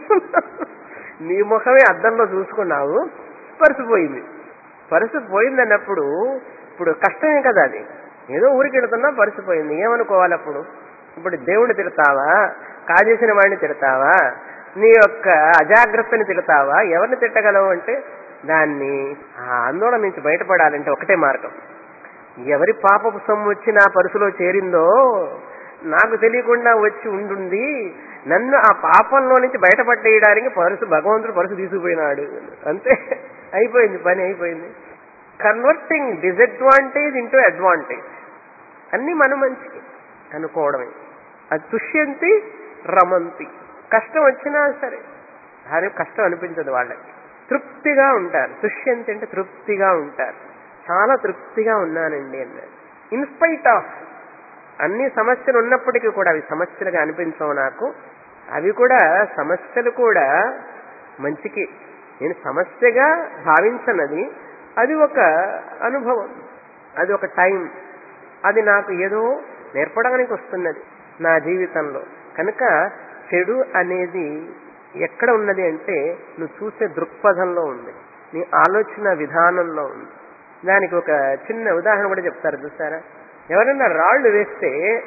నీ ముఖమే అద్దంలో చూసుకున్నావు పర్సు పోయింది పర్సు పోయిందన్నప్పుడు ఇప్పుడు కష్టమే కదా అది ఏదో ఊరికి వెళుతున్నా పర్సు పోయింది ఏమనుకోవాలి అప్పుడు ఇప్పుడు దేవుడిని తిడతావా కాజేసిన వాడిని తిడతావా నీ యొక్క అజాగ్రత్తని తిడతావా ఎవరిని తిట్టగలవు అంటే దాన్ని ఆ ఆందోళన నుంచి బయటపడాలంటే ఒకటే మార్గం ఎవరి పాపపు సొమ్ము వచ్చి నా పరుసులో చేరిందో నాకు తెలియకుండా వచ్చి ఉండుంది నన్ను ఆ పాపంలో నుంచి బయటపట్టేయడానికి పరుసు భగవంతుడు పరుసు తీసుకుపోయినాడు అంతే అయిపోయింది పని అయిపోయింది కన్వర్టింగ్ డిసడ్వాంటేజ్ ఇంటూ అడ్వాంటేజ్ అన్ని మన మంచికి అనుకోవడమే అది తుష్యంతి రమంతి కష్టం వచ్చినా సరే దాని కష్టం అనిపించదు వాళ్ళకి తృప్తిగా ఉంటారు తుష్యంతి అంటే తృప్తిగా ఉంటారు చాలా తృప్తిగా ఉన్నానండి అన్నారు ఇన్స్పైట్ ఆఫ్ అన్ని సమస్యలు ఉన్నప్పటికీ కూడా అవి సమస్యలుగా అనిపించవు నాకు అవి కూడా సమస్యలు కూడా మంచికి నేను సమస్యగా భావించనది అది ఒక అనుభవం అది ఒక టైం అది నాకు ఏదో నేర్పడానికి వస్తున్నది నా జీవితంలో కనుక చెడు అనేది ఎక్కడ ఉన్నది అంటే నువ్వు చూసే దృక్పథంలో ఉంది నీ ఆలోచన విధానంలో ఉంది దానికి ఒక చిన్న ఉదాహరణ కూడా చెప్తారు చూసారా ఎవరైనా రాళ్లు వేస్తే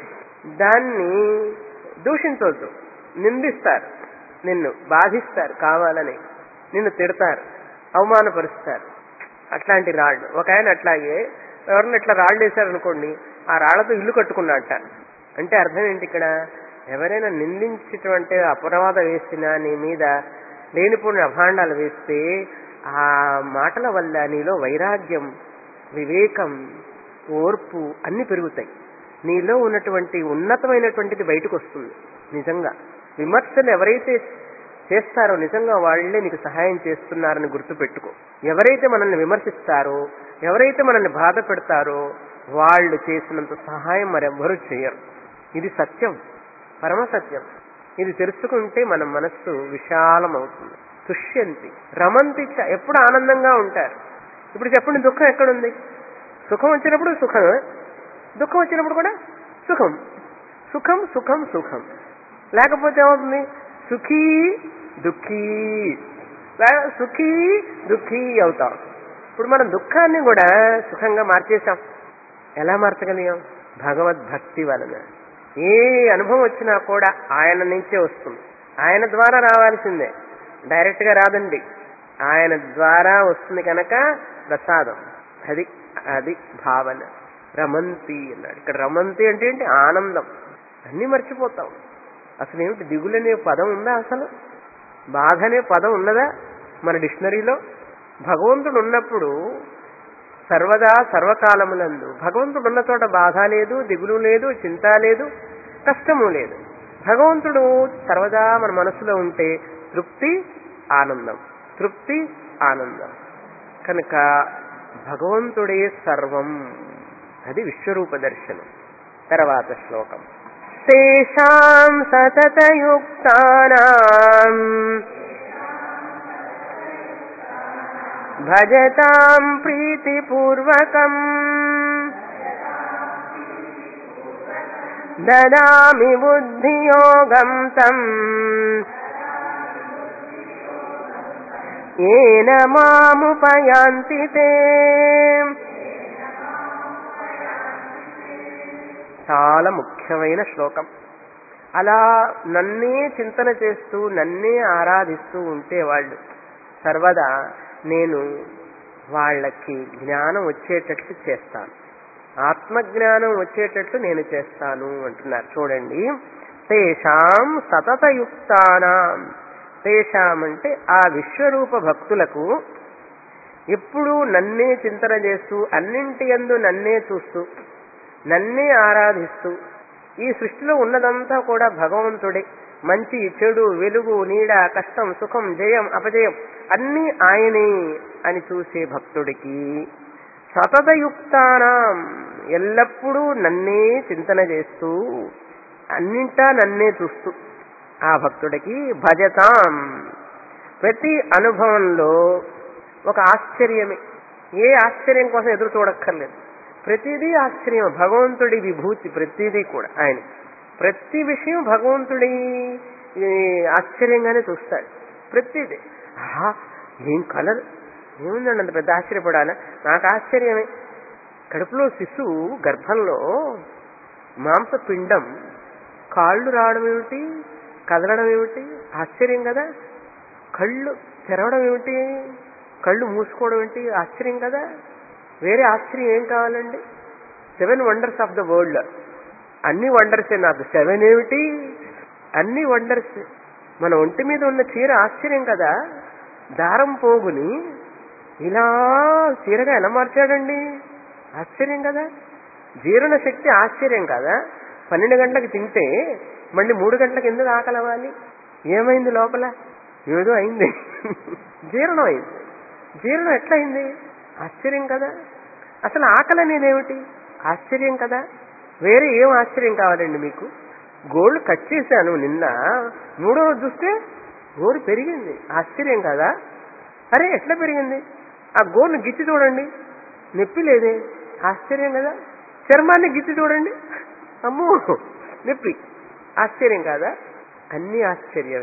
దాన్ని దూషించవద్దు నిందిస్తారు నిన్ను బాధిస్తారు కావాలని నిన్ను తిడతారు అవమానపరుస్తారు అట్లాంటి రాళ్ళు ఒక ఆయన అట్లాగే ఎవరిని ఇట్లా రాళ్ళు వేశారనుకోండి ఆ రాళ్లతో ఇల్లు కట్టుకున్నట్ట అంటే అర్థం ఏంటి ఇక్కడ ఎవరైనా నిందించేటువంటి అపరాధ వేసినా నీ మీద లేనిపోయిన అభాండాలు వేస్తే ఆ మాటల వల్ల నీలో వైరాగ్యం వివేకం ఓర్పు అన్ని పెరుగుతాయి నీలో ఉన్నటువంటి ఉన్నతమైనటువంటిది బయటకు వస్తుంది నిజంగా విమర్శలు ఎవరైతే చేస్తారో నిజంగా వాళ్ళే నీకు సహాయం చేస్తున్నారని గుర్తుపెట్టుకో ఎవరైతే మనల్ని విమర్శిస్తారో ఎవరైతే మనల్ని బాధ పెడతారో వాళ్ళు చేసినంత సహాయం మరెవ్వరూ చేయరు ఇది సత్యం పరమ సత్యం ఇది తెలుసుకుంటే మన మనస్సు విశాలం అవుతుంది తుష్యంతి రమంతి చ ఎప్పుడు ఆనందంగా ఉంటారు ఇప్పుడు చెప్పండి దుఃఖం ఎక్కడుంది సుఖం వచ్చినప్పుడు సుఖం దుఃఖం వచ్చినప్పుడు కూడా సుఖం సుఖం సుఖం సుఖం లేకపోతే ఏమవుతుంది సుఖీ దుఃఖీ లే- సుఖీ దుఃఖీ అవుతాం ఇప్పుడు మనం దుఃఖాన్ని కూడా సుఖంగా మార్చేశాం ఎలా మార్చగలిగాం భగవద్భక్తి వలన ఏ అనుభవం వచ్చినా కూడా ఆయన నుంచే వస్తుంది ఆయన ద్వారా రావాల్సిందే డైరెక్ట్ గా రాదండి ఆయన ద్వారా వస్తుంది కనుక ప్రసాదం అది అది భావన రమంతి అన్నాడు ఇక్కడ రమంతి అంటే ఏంటి ఆనందం అన్నీ మర్చిపోతాం అసలు ఏమిటి దిగులనే పదం ఉందా అసలు బాధ అనే పదం ఉన్నదా మన డిక్షనరీలో భగవంతుడు ఉన్నప్పుడు సర్వదా సర్వకాలములందు భగవంతుడు ఉన్న చోట బాధ లేదు దిగులు లేదు చింత లేదు కష్టము లేదు భగవంతుడు సర్వదా మన మనసులో ఉంటే తృప్తి ఆనందం తృప్తి ఆనందం కనుక భగవంతుడే సర్వం అది విశ్వరూప దర్శనం తర్వాత శ్లోకం తేషాం సతతయుక్తానాం భజతాం ప్రీతిపూర్వకం దదామి బుద్ధియోగం తం ఏన మాముపయాంతి తే చాలా ముఖ్యమైన శ్లోకం అలా నన్నే చింతన చేస్తూ నన్నే ఆరాధిస్తూ ఉంటే వాళ్ళు సర్వదా నేను వాళ్ళకి జ్ఞానం వచ్చేటట్లు చేస్తాను ఆత్మజ్ఞానం వచ్చేటట్లు నేను చేస్తాను అంటున్నారు చూడండి తేషాం సతతయుక్తానాం తేషాం అంటే ఆ విశ్వరూప భక్తులకు ఎప్పుడూ నన్నే చింతన చేస్తూ అన్నింటి యందు నన్నే చూస్తూ నన్నే ఆరాధిస్తూ ఈ సృష్టిలో ఉన్నదంతా కూడా భగవంతుడే మంచి చెడు వెలుగు నీడ కష్టం సుఖం జయం అపజయం అన్నీ ఆయనే అని చూసే భక్తుడికి సతతయుక్తానాం ఎల్లప్పుడూ నన్నే చింతన చేస్తూ అన్నింటా నన్నే చూస్తూ ఆ భక్తుడికి భజతాం ప్రతి అనుభవంలో ఒక ఆశ్చర్యమే ఏ ఆశ్చర్యం కోసం ఎదురు చూడక్కర్లేదు ప్రతిదీ ఆశ్చర్యం భగవంతుడి విభూతి ప్రతిదీ కూడా ఆయన ప్రతి విషయం భగవంతుడి ఈ, ఆశ్చర్యంగానే చూస్తాడు ప్రతిదీ ఆహా ఏం కలర్ ఏముందండి అంత పెద్ద ఆశ్చర్యపడాలా నాకు ఆశ్చర్యమే కడుపులో శిశువు గర్భంలో మాంసపిండం కాళ్ళు రావడం ఏమిటి కదలడం ఏమిటి ఆశ్చర్యం కదా కళ్ళు తెరవడం ఏమిటి కళ్ళు మూసుకోవడం ఏంటి ఆశ్చర్యం కదా వేరే ఆశ్చర్యం ఏం కావాలండి seven wonders of the world అన్ని వండర్సే నాకు సెవెన్ ఏమిటి అన్ని వండర్స్ మన ఒంటి మీద ఉన్న చీర ఆశ్చర్యం కదా దారం పోగుని ఇలా చీరగా ఎలా మార్చాడండి ఆశ్చర్యం కదా జీర్ణ శక్తి ఆశ్చర్యం కదా పన్నెండు గంటలకు తింటే మళ్ళీ మూడు గంటలకు ఎందుకు ఆకలవ్వాలి ఏమైంది లోపల ఏదో అయింది జీర్ణం అయింది జీర్ణం ఎట్లయింది ఆశ్చర్యం కదా అసలు ఆకలి అనేది ఏమిటి ఆశ్చర్యం కదా వేరే ఏం ఆశ్చర్యం కావాలండి మీకు గోల్డ్ కట్ చేశాను నిన్న మూడో రోజు చూస్తే గోరు పెరిగింది ఆశ్చర్యం కదా అరే ఎట్లా పెరిగింది ఆ గోరుని గిచ్చి చూడండి నొప్పి లేదే ఆశ్చర్యం కదా చర్మాన్ని గిచ్చి చూడండి అమ్మో నొప్పి ఆశ్చర్యం కాదా అన్ని ఆశ్చర్యమే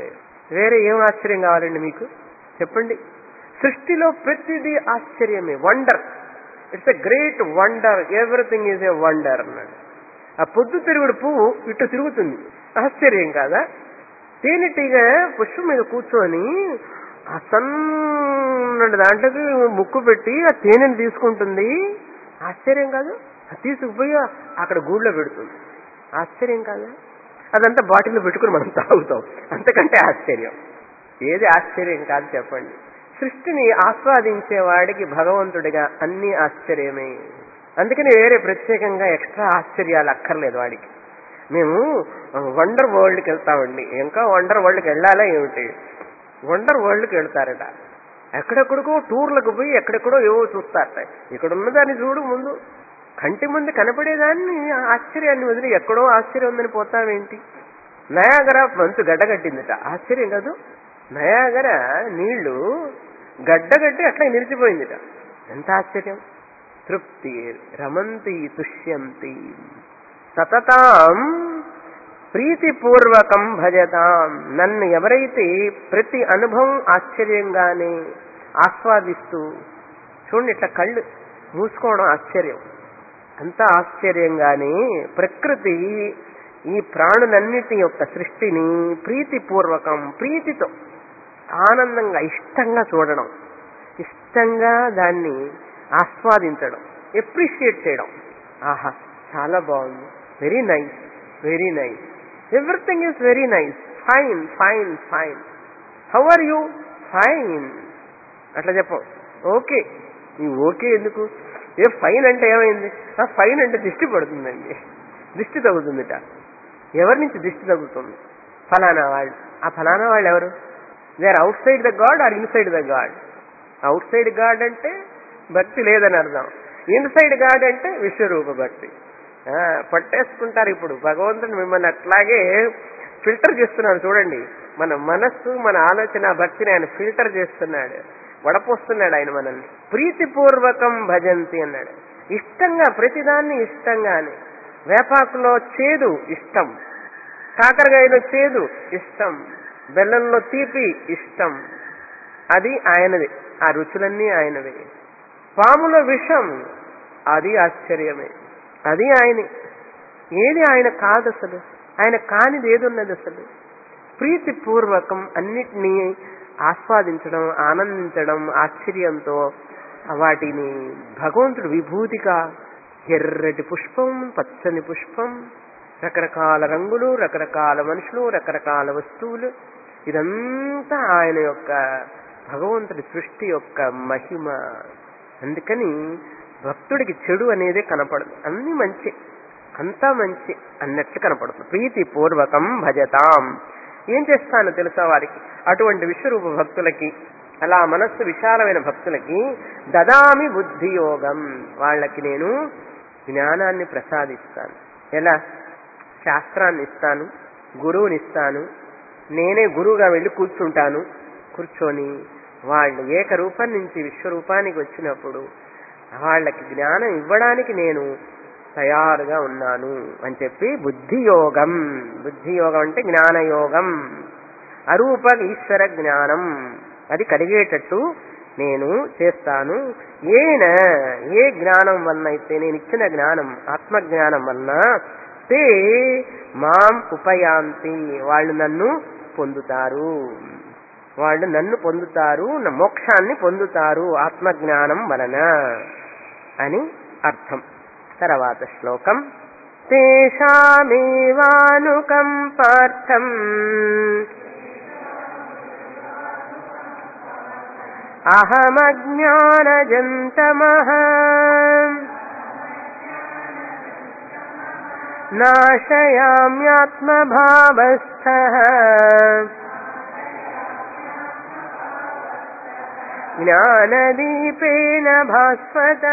వేరే ఏం ఆశ్చర్యం కావాలండి మీకు చెప్పండి సృష్టిలో ప్రతిదీ ఆశ్చర్యమే wonder it's a great wonder everything is a wonder అన్నాడు ఆ పొద్దు తిరుగుడు పువ్వు ఇటు తిరుగుతుంది ఆశ్చర్యం కాదా తేనెటీగ పుష్పం మీద కూర్చొని ఆ సన్నటి దాంట్లోకి ముక్కు పెట్టి ఆ తేనెని తీసుకుంటుంది ఆశ్చర్యం కాదు అది తీసుకుపోయి అక్కడ గూళ్ళో పెడుతుంది ఆశ్చర్యం కాదా అదంతా బాటిల్లో పెట్టుకుని మనం తాగుతాం అంతకంటే ఆశ్చర్యం ఏది ఆశ్చర్యం కాదు చెప్పండి సృష్టిని ఆస్వాదించే వాడికి భగవంతుడిగా అన్ని ఆశ్చర్యమే అందుకని వేరే ప్రత్యేకంగా ఎక్స్ట్రా ఆశ్చర్యాలు అక్కర్లేదు వాడికి మేము వండర్ వరల్డ్కి వెళ్తామండి ఇంకా వండర్ వరల్డ్కి వెళ్ళాలా ఏమిటి వండర్ వరల్డ్కి వెళ్తారట ఎక్కడెక్కడికో టూర్లకు పోయి ఎక్కడెక్కడో ఏవో చూస్తారట ఇక్కడ ఉన్నదాన్ని చూడు ముందు కంటి ముందు కనపడేదాన్ని ఆశ్చర్యాన్ని వదిలి ఎక్కడో ఆశ్చర్యం ఉందని పోతావేంటి నయాగర మంచు గడ్డగట్టిందట ఆశ్చర్యం కాదు నయాగర నీళ్లు గడ్డగట్టి అట్లా నిలిచిపోయిందిట ఎంత ఆశ్చర్యం తృప్తి రమంతి తుష్యంతి సతతాం ప్రీతిపూర్వకం భజతాం నన్ను ఎవరైతే ప్రతి అనుభవం ఆశ్చర్యంగానే ఆస్వాదిస్తూ చూడండి ఇట్లా కళ్ళు మూసుకోవడం ఆశ్చర్యం అంత ఆశ్చర్యంగానే ప్రకృతి ఈ ప్రాణులన్నిటి యొక్క సృష్టిని ప్రీతిపూర్వకం ప్రీతితో ఆనందంగా ఇష్టంగా చూడడం ఇష్టంగా దాన్ని ఆస్వాదించడం ఎప్రిషియేట్ చేయడం ఆహా చాలా బాగుంది very nice very nice everything is very nice fine fine fine how are you fine అట్లా చెప్పం ఓకే ఈ ఓకే ఎందుకు ఏ ఫైన్ అంటే ఏమైంది ఆ ఫైన్ అంటే దిష్టి పడుతుందండి దిష్టి తగ్గుతుందిట ఎవరి నుంచి దిష్టి తగ్గుతుంది ఫలానా వాళ్ళు ఆ ఫలానా వాళ్ళు ఎవరు they are outside the God or inside the God outside God అంటే భక్తి లేదని అర్థం ఇన్సైడ్ గాడ్ అంటే విశ్వరూప భక్తి ఆ, పట్టేసుకుంటారు ఇప్పుడు భగవంతుడు మిమ్మల్ని అట్లాగే ఫిల్టర్ చేస్తున్నాడు చూడండి మన మనస్సు మన ఆలోచన భక్తిని ఆయన ఫిల్టర్ చేస్తున్నాడు వడపోస్తున్నాడు ఆయన మనల్ని ప్రీతిపూర్వకం భజంతి అన్నాడు ఇష్టంగా ప్రతిదాన్ని ఇష్టంగానే వేపాకులో చేదు ఇష్టం కాకరకాయలో చేదు ఇష్టం బెల్లంలో తీపి ఇష్టం అది ఆయనది ఆ రుచులన్నీ ఆయనవే పాములో విషం అది ఆశ్చర్యమే అది ఆయనే ఏది ఆయన కాదు అసలు ఆయన కానిది ఏది ఉన్నది అసలు ప్రీతిపూర్వకం అన్నిటినీ ఆస్వాదించడం ఆనందించడం ఆశ్చర్యంతో వాటిని భగవంతుడు విభూతిగా ఎర్రటి పుష్పం పచ్చని పుష్పం రకరకాల రంగులు రకరకాల మనుషులు రకరకాల వస్తువులు ఇదంతా ఆయన యొక్క భగవంతుడి సృష్టి యొక్క మహిమ అందుకని భక్తుడికి చెడు అనేదే కనపడదు అన్ని మంచి అంతా మంచి అన్నట్లు కనపడుతుంది ప్రీతి పూర్వకం భజతాం ఏం చేస్తానో తెలుసా వారికి అటువంటి విశ్వరూప భక్తులకి అలా మనస్సు విశాలమైన భక్తులకి దదామి బుద్ధి యోగం వాళ్ళకి నేను జ్ఞానాన్ని ప్రసాదిస్తాను ఎలా శాస్త్రాన్ని ఇస్తాను గురువుని ఇస్తాను నేనే గురువుగా వెళ్ళి కూర్చుంటాను కూర్చొని వాళ్ళు ఏకరూపం నుంచి విశ్వరూపానికి వచ్చినప్పుడు వాళ్ళకి జ్ఞానం ఇవ్వడానికి నేను తయారుగా ఉన్నాను అని చెప్పి బుద్ధి యోగం బుద్ధి యోగం అంటే జ్ఞానయోగం అరూప ఈశ్వర జ్ఞానం అది కలిగేటట్టు నేను చేస్తాను ఏన ఏ జ్ఞానం వలన అయితే నేను ఇచ్చిన జ్ఞానం ఆత్మజ్ఞానం వలన తే మాం ఉపయాంతి వాళ్ళు నన్ను పొందుతారు వాళ్ళు నన్ను పొందుతారు నా మోక్షాన్ని పొందుతారు ఆత్మజ్ఞానం వలన అని అర్థం తర్వాత శ్లోకం తేషామేవానుకంపార్థం అహమజ్ఞానజంతమః నాశయామ్యాత్మభావస్థః జ్ఞానదీపేన భాస్వత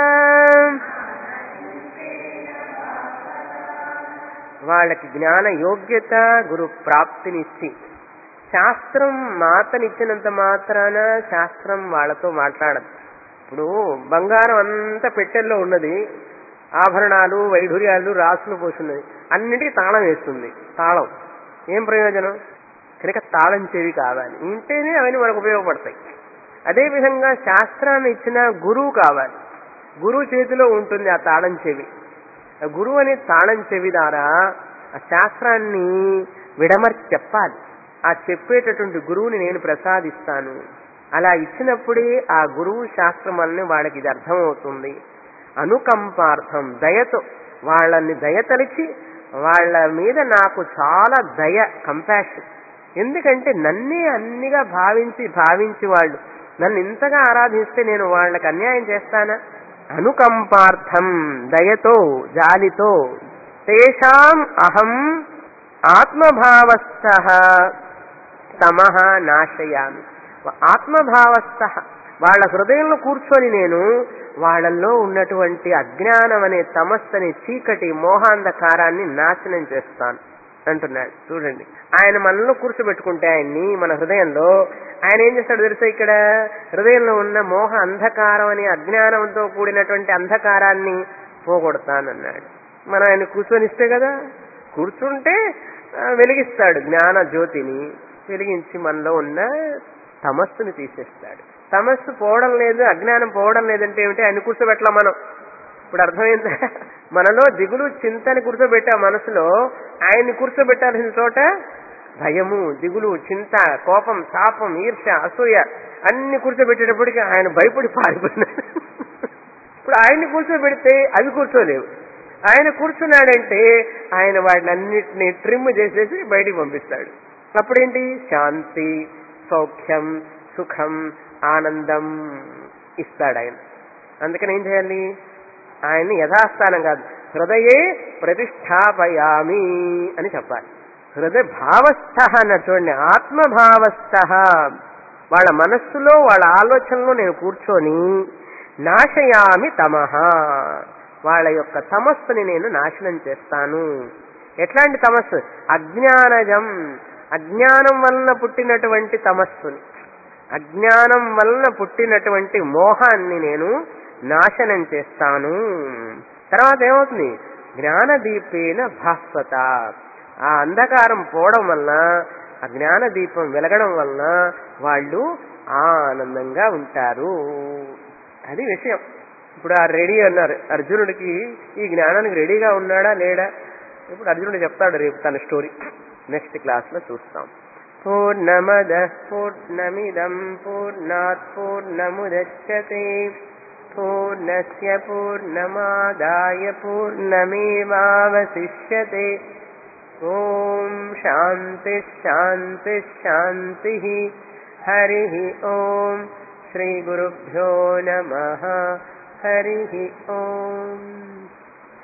వాళ్ళకి జ్ఞాన యోగ్యత గురు ప్రాప్తినిచ్చి శాస్త్రం మాతనిచ్చినంత మాత్రాన శాస్త్రం వాళ్ళతో మాట్లాడదు ఇప్పుడు బంగారం అంతా పెట్టెల్లో ఉన్నది ఆభరణాలు వైఢూర్యాలు రాసులు పోసున్నది అన్నిటికీ తాళం వేస్తుంది తాళం ఏం ప్రయోజనం కనుక తాళం చెవి కావాలి ఉంటేనే అవన్నీ మనకు ఉపయోగపడతాయి అదేవిధంగా శాస్త్రాన్ని ఇచ్చిన గురువు కావాలి గురువు చేతిలో ఉంటుంది ఆ తాళం చెవి ఆ గురువు అనే తాళం చెవి ద్వారా ఆ శాస్త్రాన్ని విడమర్చి చెప్పాలి ఆ చెప్పేటటువంటి గురువుని నేను ప్రసాదిస్తాను అలా ఇచ్చినప్పుడే ఆ గురువు శాస్త్రం వల్లనే వాడికి ఇది అర్థమవుతుంది అనుకంపార్థం దయతో వాళ్ళని దయతలిచి వాళ్ళ మీద నాకు చాలా దయ కంపాషన్ ఎందుకంటే నన్నే అన్నిగా భావించి భావించి వాళ్ళు నన్ను ఇంతగా ఆరాధిస్తే నేను వాళ్ళకి అన్యాయం చేస్తానా అనుకంపార్థం దయతో జాలితో తేషాం అహం ఆత్మభావస్థ తమః నాశయామి ఆత్మభావస్థ వాళ్ళ హృదయంలో కూర్చొని నేను వాళ్ళల్లో ఉన్నటువంటి అజ్ఞానం అనే తమస్సు అనే చీకటి మోహాంధకారాన్ని నాశనం చేస్తాను అంటున్నాడు చూడండి ఆయన మనలో కూర్చోబెట్టుకుంటే ఆయన్ని మన హృదయంలో ఆయన ఏం చేస్తాడు తెలుసా ఇక్కడ హృదయంలో ఉన్న మోహ అంధకారం అనే అజ్ఞానంతో కూడినటువంటి అంధకారాన్ని పోగొడతానన్నాడు మనం ఆయన కూర్చొనిస్తే కదా కూర్చుంటే ఆ, వెలిగిస్తాడు జ్ఞాన జ్యోతిని వెలిగించి మనలో ఉన్న తమస్సుని తీసేస్తాడు తమస్సు పోవడం లేదు అజ్ఞానం పోవడం లేదంటే ఏమిటి ఆయన కూర్చోబెట్టలా మనం ఇప్పుడు అర్థమైందా మనలో దిగులు చింతని కూర్చోబెట్టా మనసులో ఆయన్ని కూర్చోబెట్టాల్సిన చోట భయము దిగులు చింత కోపం తాపం ఈర్ష అసూయ అన్ని కూర్చోబెట్టేటప్పటికి ఆయన భయపడి పారిపోయినాడు ఇప్పుడు ఆయన్ని కూర్చోబెడితే అవి కూర్చోలేవు ఆయన కూర్చున్నాడంటే ఆయన వాటిని అన్నిటినీ ట్రిమ్ చేసేసి బయటికి పంపిస్తాడు అప్పుడేంటి శాంతి సౌఖ్యం సుఖం ఆనందం ఇస్తాడు ఆయన అందుకని ఏం చేయాలి ఆయన్ని యథాస్థానం కాదు హృదయే ప్రతిష్టాపయామి అని చెప్పాలి హృదయ భావస్థ అన్న చూడండి ఆత్మభావస్థ వాళ్ళ మనస్సులో వాళ్ళ ఆలోచనలో నేను కూర్చొని నాశయామి తమహ వాళ్ళ యొక్క తమస్సుని నేను నాశనం చేస్తాను ఎట్లాంటి తమస్సు అజ్ఞానజం అజ్ఞానం వలన పుట్టినటువంటి తమస్సుని అజ్ఞానం వలన పుట్టినటువంటి మోహాన్ని నేను నాశనం చేస్తాను తర్వాత ఏమవుతుంది జ్ఞానదీపేన భాస్వత ఆ అంధకారం పోవడం వలన ఆ జ్ఞానదీపం వెలగడం వలన వాళ్ళు ఆనందంగా ఉంటారు అది విషయం ఇప్పుడు ఆ రెడీ అన్నారు అర్జునుడికి ఈ జ్ఞానానికి రెడీగా ఉన్నాడా లేడా ఇప్పుడు అర్జునుడు చెప్తాడు రేపు తన స్టోరీ నెక్స్ట్ క్లాస్ లో చూస్తాం పూర్ణమద పూర్ణమిదం పూర్ణాత్ పూర్ణముదచ్చతే పూర్ణస్య పూర్ణమాదాయ పూర్ణమేవావశిష్యతే ఓం శాంతి శాంతి శాంతి హరి ఓం శ్రీ గురుభ్యో నమ హరి ఓం